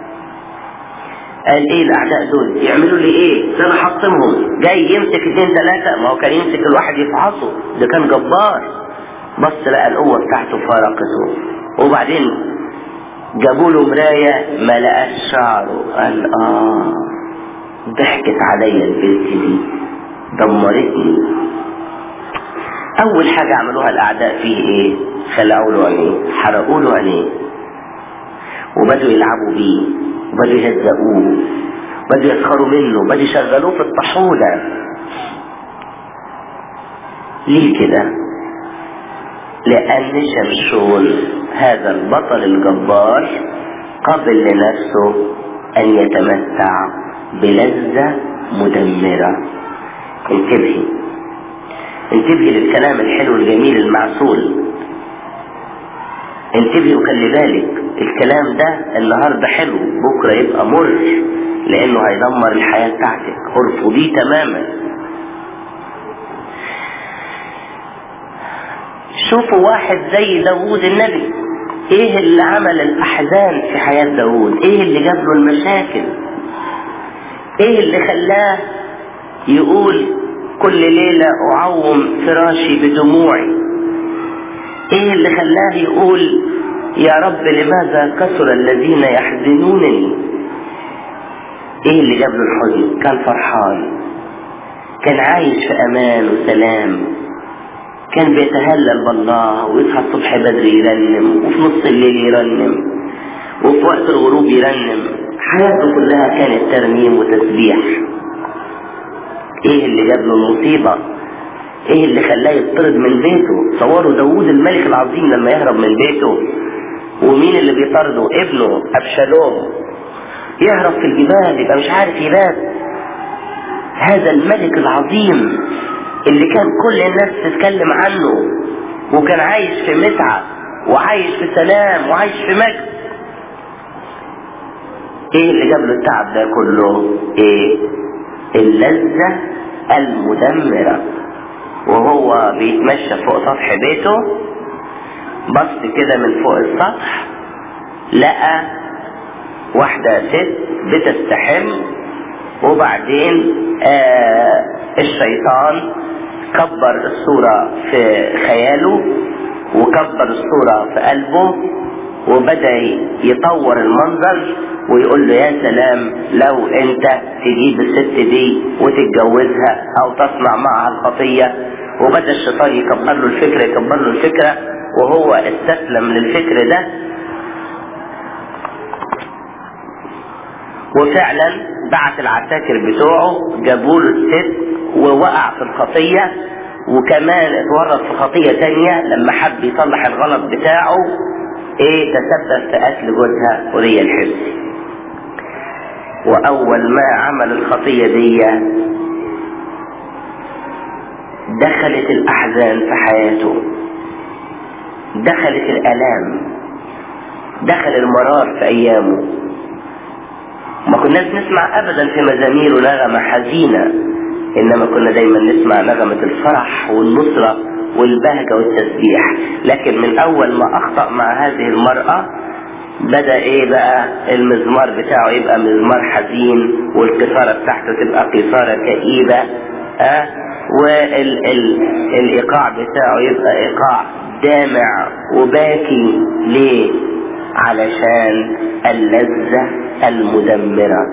قال ايه الاعداء دول يعملوا لي ايه ده انا حطمهم جاي يمسك اثنين ثلاثة ما هو كان يمسك الواحد يفعصه ده كان جبار بص لقى القوة بتاعته فارقته وبعدين جابوا له مراية ما لقاش شعره قال اه ضحكت عليا البنت دي دمرتني اول حاجة عملوها الاعداء فيه ايه خلعوا له عينيه حرقوا له عينيه وبدوا يلعبوا بيه وبدوا يهزقوه بدوا يسخروا منه بدوا يشغلوه في الطحونة ليه كده لأن شمشون هذا البطل الجبار قبل لنفسه أن يتمتع بلذة مدمرة انتبهي انتبهي للكلام الحلو الجميل المعسول انتبهي وخلي بالك الكلام ده النهارده حلو بكره يبقى مر لانه هيدمر الحياه بتاعتك ارفضيه تماما شوفوا واحد زي داوود النبي ايه اللي عمل الاحزان في حياه داوود ايه اللي جاب له المشاكل ايه اللي خلاه يقول كل ليله اعوم فراشي بدموعي ايه اللي خلاه يقول يا رب لماذا كثر الذين يحزنونني ايه اللي جاب له الحزن كان فرحان كان عايش في امان وسلام كان بيتهلل بالله ويصحى الصبح بدري يرنم وفي نص الليل يرنم وفي وقت الغروب يرنم حياته كلها كانت ترنيم وتسبيح ايه اللي جاب له المصيبه ايه اللي خلاه يطرد من بيته تصوروا داوود الملك العظيم لما يهرب من بيته ومين اللي بيطارده ابنه ابشالوم يهرب في الجبال يبقى مش عارف يبات هذا الملك العظيم اللي كان كل الناس تتكلم عنه وكان عايش في متعة وعايش في سلام وعايش في مجد ايه اللي جاب له التعب ده كله ايه اللذة المدمرة وهو بيتمشى فوق سطح بيته بص كده من فوق السطح لقى واحدة ست بتستحم وبعدين آه الشيطان كبر الصورة في خياله وكبر الصورة في قلبه وبدأ يطور المنظر ويقول له يا سلام لو انت تجيب الست دي وتتجوزها او تصنع معها الخطية وبدأ الشيطان يكبر له الفكرة يكبر له الفكرة وهو استسلم للفكر ده وفعلا بعت العساكر بتوعه جابوا له الست ووقع في الخطية وكمان اتورط في خطية تانية لما حب يصلح الغلط بتاعه ايه تسبب في قتل جوزها وريا الحبس واول ما عمل الخطية دي دخلت الاحزان في حياته دخلت الالام دخل المرار في ايامه ما كناش نسمع ابدا في مزامير ونغمة حزينة انما كنا دايما نسمع نغمة الفرح والنصرة والبهجة والتسبيح لكن من اول ما اخطأ مع هذه المرأة بدأ ايه بقى المزمار بتاعه يبقى مزمار حزين والقصارة بتاعته تبقى قصارة كئيبة ها والايقاع بتاعه يبقى ايقاع دامع وباكي ليه علشان اللذة المدمرة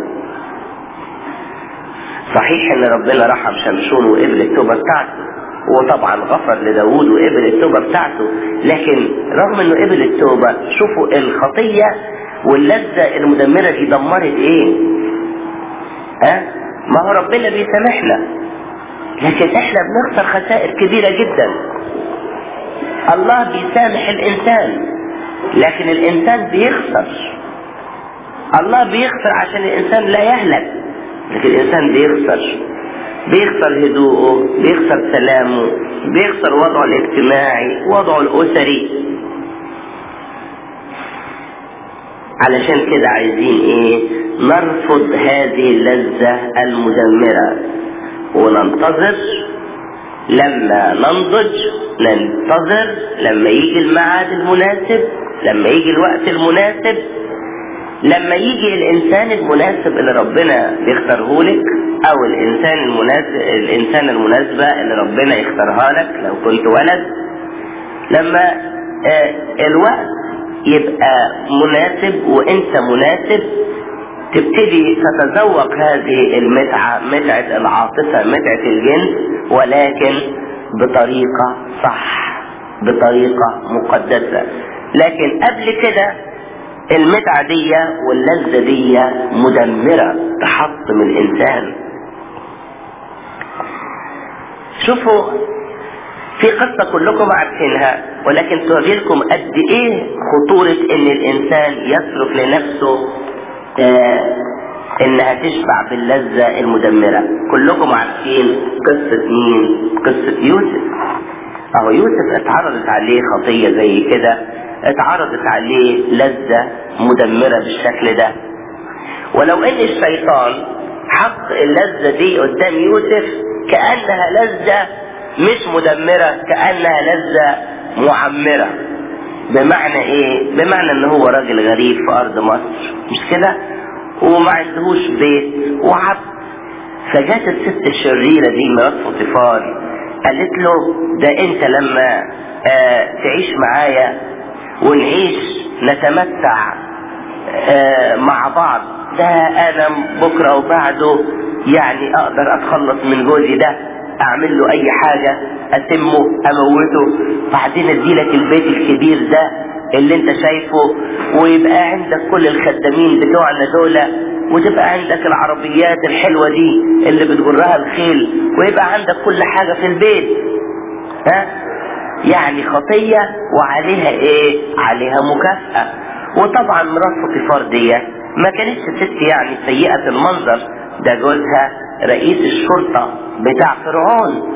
صحيح ان ربنا رحم شمشون وقبل التوبة بتاعته وطبعا غفر لداود وقبل التوبة بتاعته لكن رغم انه قبل التوبة شوفوا الخطية واللذة المدمرة دي دمرت ايه ها ما هو ربنا بيسامحنا لكن احنا بنخسر خسائر كبيرة جدا الله بيسامح الانسان لكن الانسان بيخسر الله بيخسر عشان الانسان لا يهلك لكن الانسان بيخسر بيخسر هدوءه بيخسر سلامه بيخسر وضعه الاجتماعي وضعه الاسري علشان كده عايزين ايه نرفض هذه اللذة المدمرة وننتظر لما ننضج ننتظر لما يجي الميعاد المناسب لما يجي الوقت المناسب لما يجي الانسان المناسب اللي ربنا بيختاره لك او الانسان المناسب الانسان المناسبه اللي ربنا يختارها لك لو كنت ولد لما آه الوقت يبقى مناسب وانت مناسب تبتدي تتذوق هذه المتعة متعة العاطفة متعة الجنس ولكن بطريقة صح بطريقة مقدسة لكن قبل كده المتعة دي واللذة دي مدمرة تحطم الإنسان شوفوا في قصة كلكم عارفينها ولكن توري لكم قد ايه خطورة ان الانسان يصرف لنفسه آه انها تشبع باللذة المدمرة كلكم عارفين قصة مين قصة يوسف اهو يوسف اتعرضت عليه خطية زي كده اتعرضت عليه لذة مدمرة بالشكل ده ولو ان الشيطان حط اللذة دي قدام يوسف كأنها لذة مش مدمرة كأنها لذة معمرة بمعنى ايه بمعنى ان هو راجل غريب في ارض مصر مش كده وما عندهوش بيت وعبد فجات الست الشريرة دي مرات فوتيفار قالت له ده انت لما آه تعيش معايا ونعيش نتمتع آه مع بعض ده انا بكرة وبعده يعني اقدر اتخلص من جوزي ده اعمل له اي حاجة اتمه اموته بعدين اديلك البيت الكبير ده اللي انت شايفه ويبقى عندك كل الخدامين بتوعنا دول وتبقى عندك العربيات الحلوة دي اللي بتجرها الخيل ويبقى عندك كل حاجة في البيت ها يعني خطية وعليها ايه عليها مكافأة وطبعا مرات فوتيفار دي ما كانتش ست يعني سيئة المنظر ده جوزها رئيس الشرطة بتاع فرعون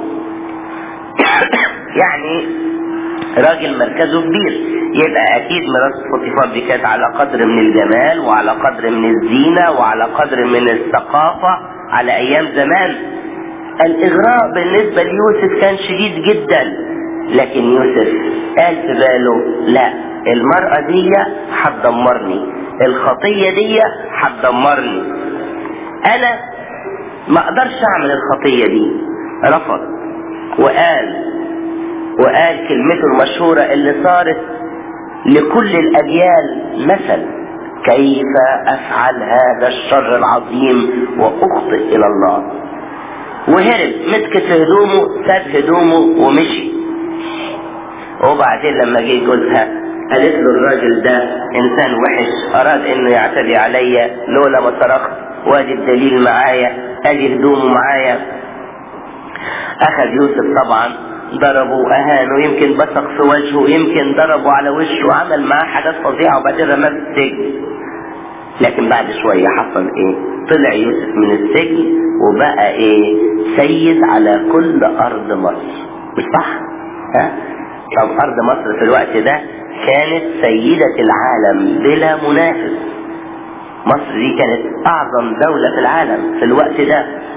يعني راجل مركزه كبير يبقى اكيد مرات فوتيفار دي كانت على قدر من الجمال وعلى قدر من الزينة وعلى قدر من الثقافة على ايام زمان الاغراء بالنسبة ليوسف كان شديد جدا لكن يوسف قال في باله لا المرأة دي هتدمرني الخطية دي هتدمرني انا ما اقدرش اعمل الخطية دي رفض وقال وقال كلمته المشهورة اللي صارت لكل الأجيال مثل كيف أفعل هذا الشر العظيم وأخطئ إلى الله وهرب مسك في هدومه ساب هدومه ومشي وبعدين لما جه جوزها قالت له الراجل ده انسان وحش اراد انه يعتدي عليا لولا ما صرخت وادي الدليل معايا ادي هدومه معايا اخذ يوسف طبعا ضربه واهانه يمكن بصق في وجهه يمكن ضربه على وشه وعمل معاه حاجات فظيعه وبعدين رماه في السجن لكن بعد شويه حصل ايه طلع يوسف من السجن وبقى ايه سيد على كل ارض مصر مش صح ها طب ارض مصر في الوقت ده كانت سيدة العالم بلا منافس مصر دي كانت اعظم دولة في العالم في الوقت ده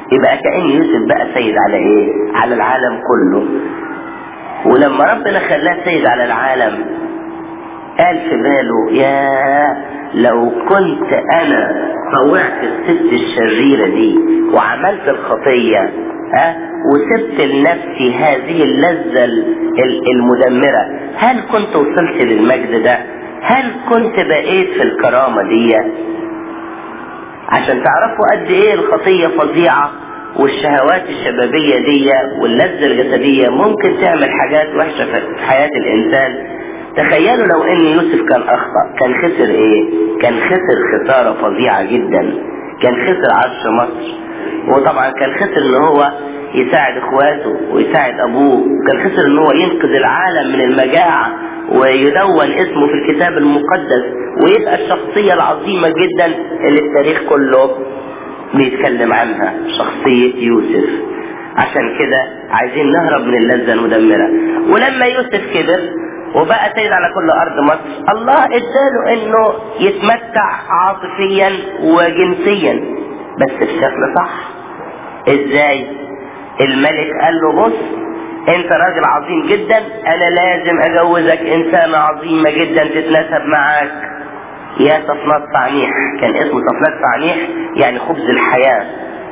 يبقى كأن يوسف بقى سيد على ايه على العالم كله ولما ربنا خلاه سيد على العالم قال في باله يا لو كنت انا طوعت الست الشريرة دي وعملت الخطية ها وسبت لنفسي هذه اللذة المدمرة هل كنت وصلت للمجد ده هل كنت بقيت في الكرامة دي عشان تعرفوا قد ايه الخطية فظيعة والشهوات الشبابية دي واللذة الجسدية ممكن تعمل حاجات وحشة في حياة الإنسان تخيلوا لو ان يوسف كان اخطأ كان خسر ايه كان خسر خسارة فظيعة جدا كان خسر عرش مصر وطبعا كان خسر ان هو يساعد اخواته ويساعد ابوه كان خسر ان هو ينقذ العالم من المجاعة ويدون اسمه في الكتاب المقدس ويبقى الشخصية العظيمة جدا اللي التاريخ كله بيتكلم عنها شخصية يوسف عشان كده عايزين نهرب من اللذة المدمرة ولما يوسف كبر وبقى سيد على كل ارض مصر الله اداله انه يتمتع عاطفيا وجنسيا بس بشكل صح ازاي الملك قال له بص انت راجل عظيم جدا انا لازم اجوزك انسانة عظيمة جدا تتناسب معاك يا صفنات صعنيح كان اسمه صفنات صعنيح يعني خبز الحياة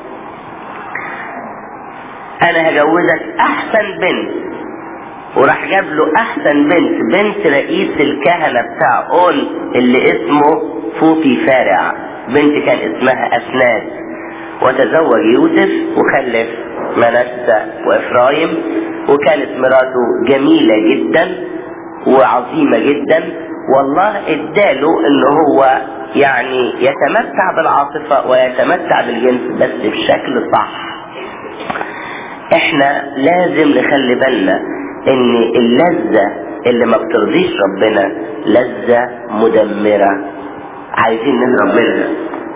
انا هجوزك احسن بنت وراح جاب له احسن بنت بنت رئيس الكهنة بتاع اون اللي اسمه فوطي فارع بنت كان اسمها اسناد وتزوج يوسف وخلف منسى وافرايم وكانت مراته جميلة جدا وعظيمة جدا والله اداله ان هو يعني يتمتع بالعاطفة ويتمتع بالجنس بس بشكل صح احنا لازم نخلي بالنا ان اللذة اللي ما بترضيش ربنا لذة مدمرة عايزين نهرب منها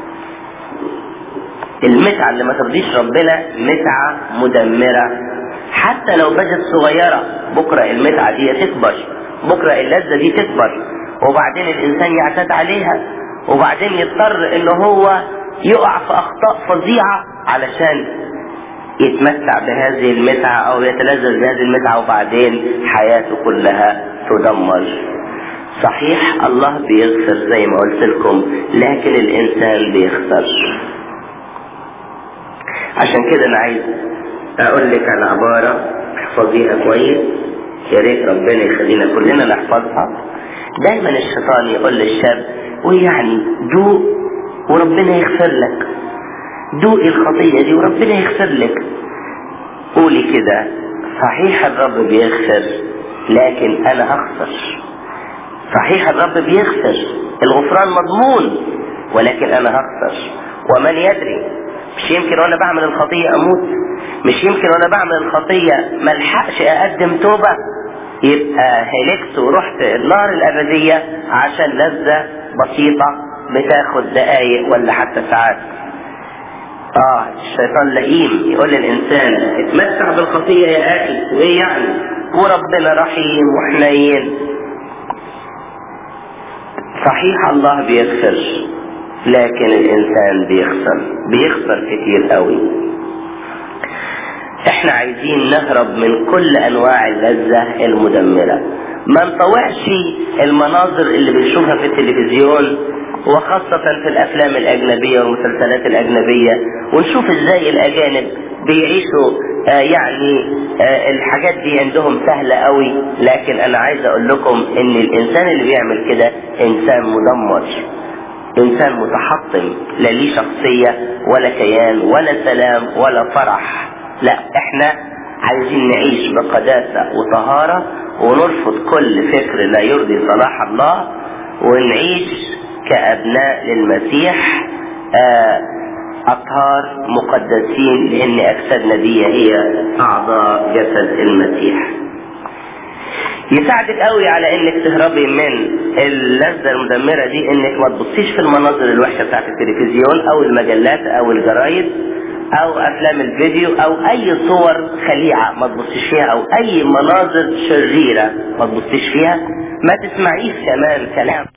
المتعة اللي ما ترضيش ربنا متعة مدمرة حتى لو بقت صغيرة بكرة المتعة دي تكبر بكرة اللذة دي تكبر وبعدين الإنسان يعتاد عليها وبعدين يضطر إن هو يقع في أخطاء فظيعة علشان يتمتع بهذه المتعة أو يتلذذ بهذه المتعة وبعدين حياته كلها تدمر صحيح الله بيغفر زي ما قلت لكم لكن الإنسان بيخسر عشان كده أنا عايز أقول لك على عبارة احفظيها كويس يا ريت ربنا يخلينا كلنا نحفظها دايما الشيطان يقول للشاب ويعني دوق وربنا يغفر لك دوقي الخطية دي وربنا يغفر لك قولي كده صحيح الرب بيغفر لكن انا اخسر صحيح الرب بيغفر الغفران مضمون ولكن انا هخسر ومن يدري مش يمكن وانا بعمل الخطية اموت مش يمكن وانا بعمل الخطية ملحقش اقدم توبة يبقى هلكت ورحت النار الابدية عشان لذة بسيطة بتاخد دقايق ولا حتى ساعات اه الشيطان لئيم يقول للانسان اتمتع بالخطية يا اخي وايه يعني وربنا رحيم وحنين صحيح الله بيغفر لكن الانسان بيخسر بيخسر كتير قوي احنا عايزين نهرب من كل انواع اللذة المدمرة ما نطوعش المناظر اللي بنشوفها في التلفزيون وخاصة في الافلام الاجنبية والمسلسلات الاجنبية ونشوف ازاي الاجانب بيعيشوا آه يعني آه الحاجات دي عندهم سهلة قوي لكن انا عايز اقول لكم ان الانسان اللي بيعمل كده انسان مدمر انسان متحطم لا ليه شخصية ولا كيان ولا سلام ولا فرح لا احنا عايزين نعيش بقداسة وطهارة ونرفض كل فكر لا يرضي صلاح الله ونعيش كأبناء للمسيح آه أطهار مقدسين لأن أجسادنا دي هي أعضاء جسد المسيح يساعدك قوي على انك تهربي من اللذة المدمرة دي انك ما تبصيش في المناظر الوحشة بتاعت التلفزيون او المجلات او الجرايد او افلام الفيديو او اي صور خليعة ما تبصيش فيها او اي مناظر شريرة ما تبصيش فيها ما تسمعيش كمان كلام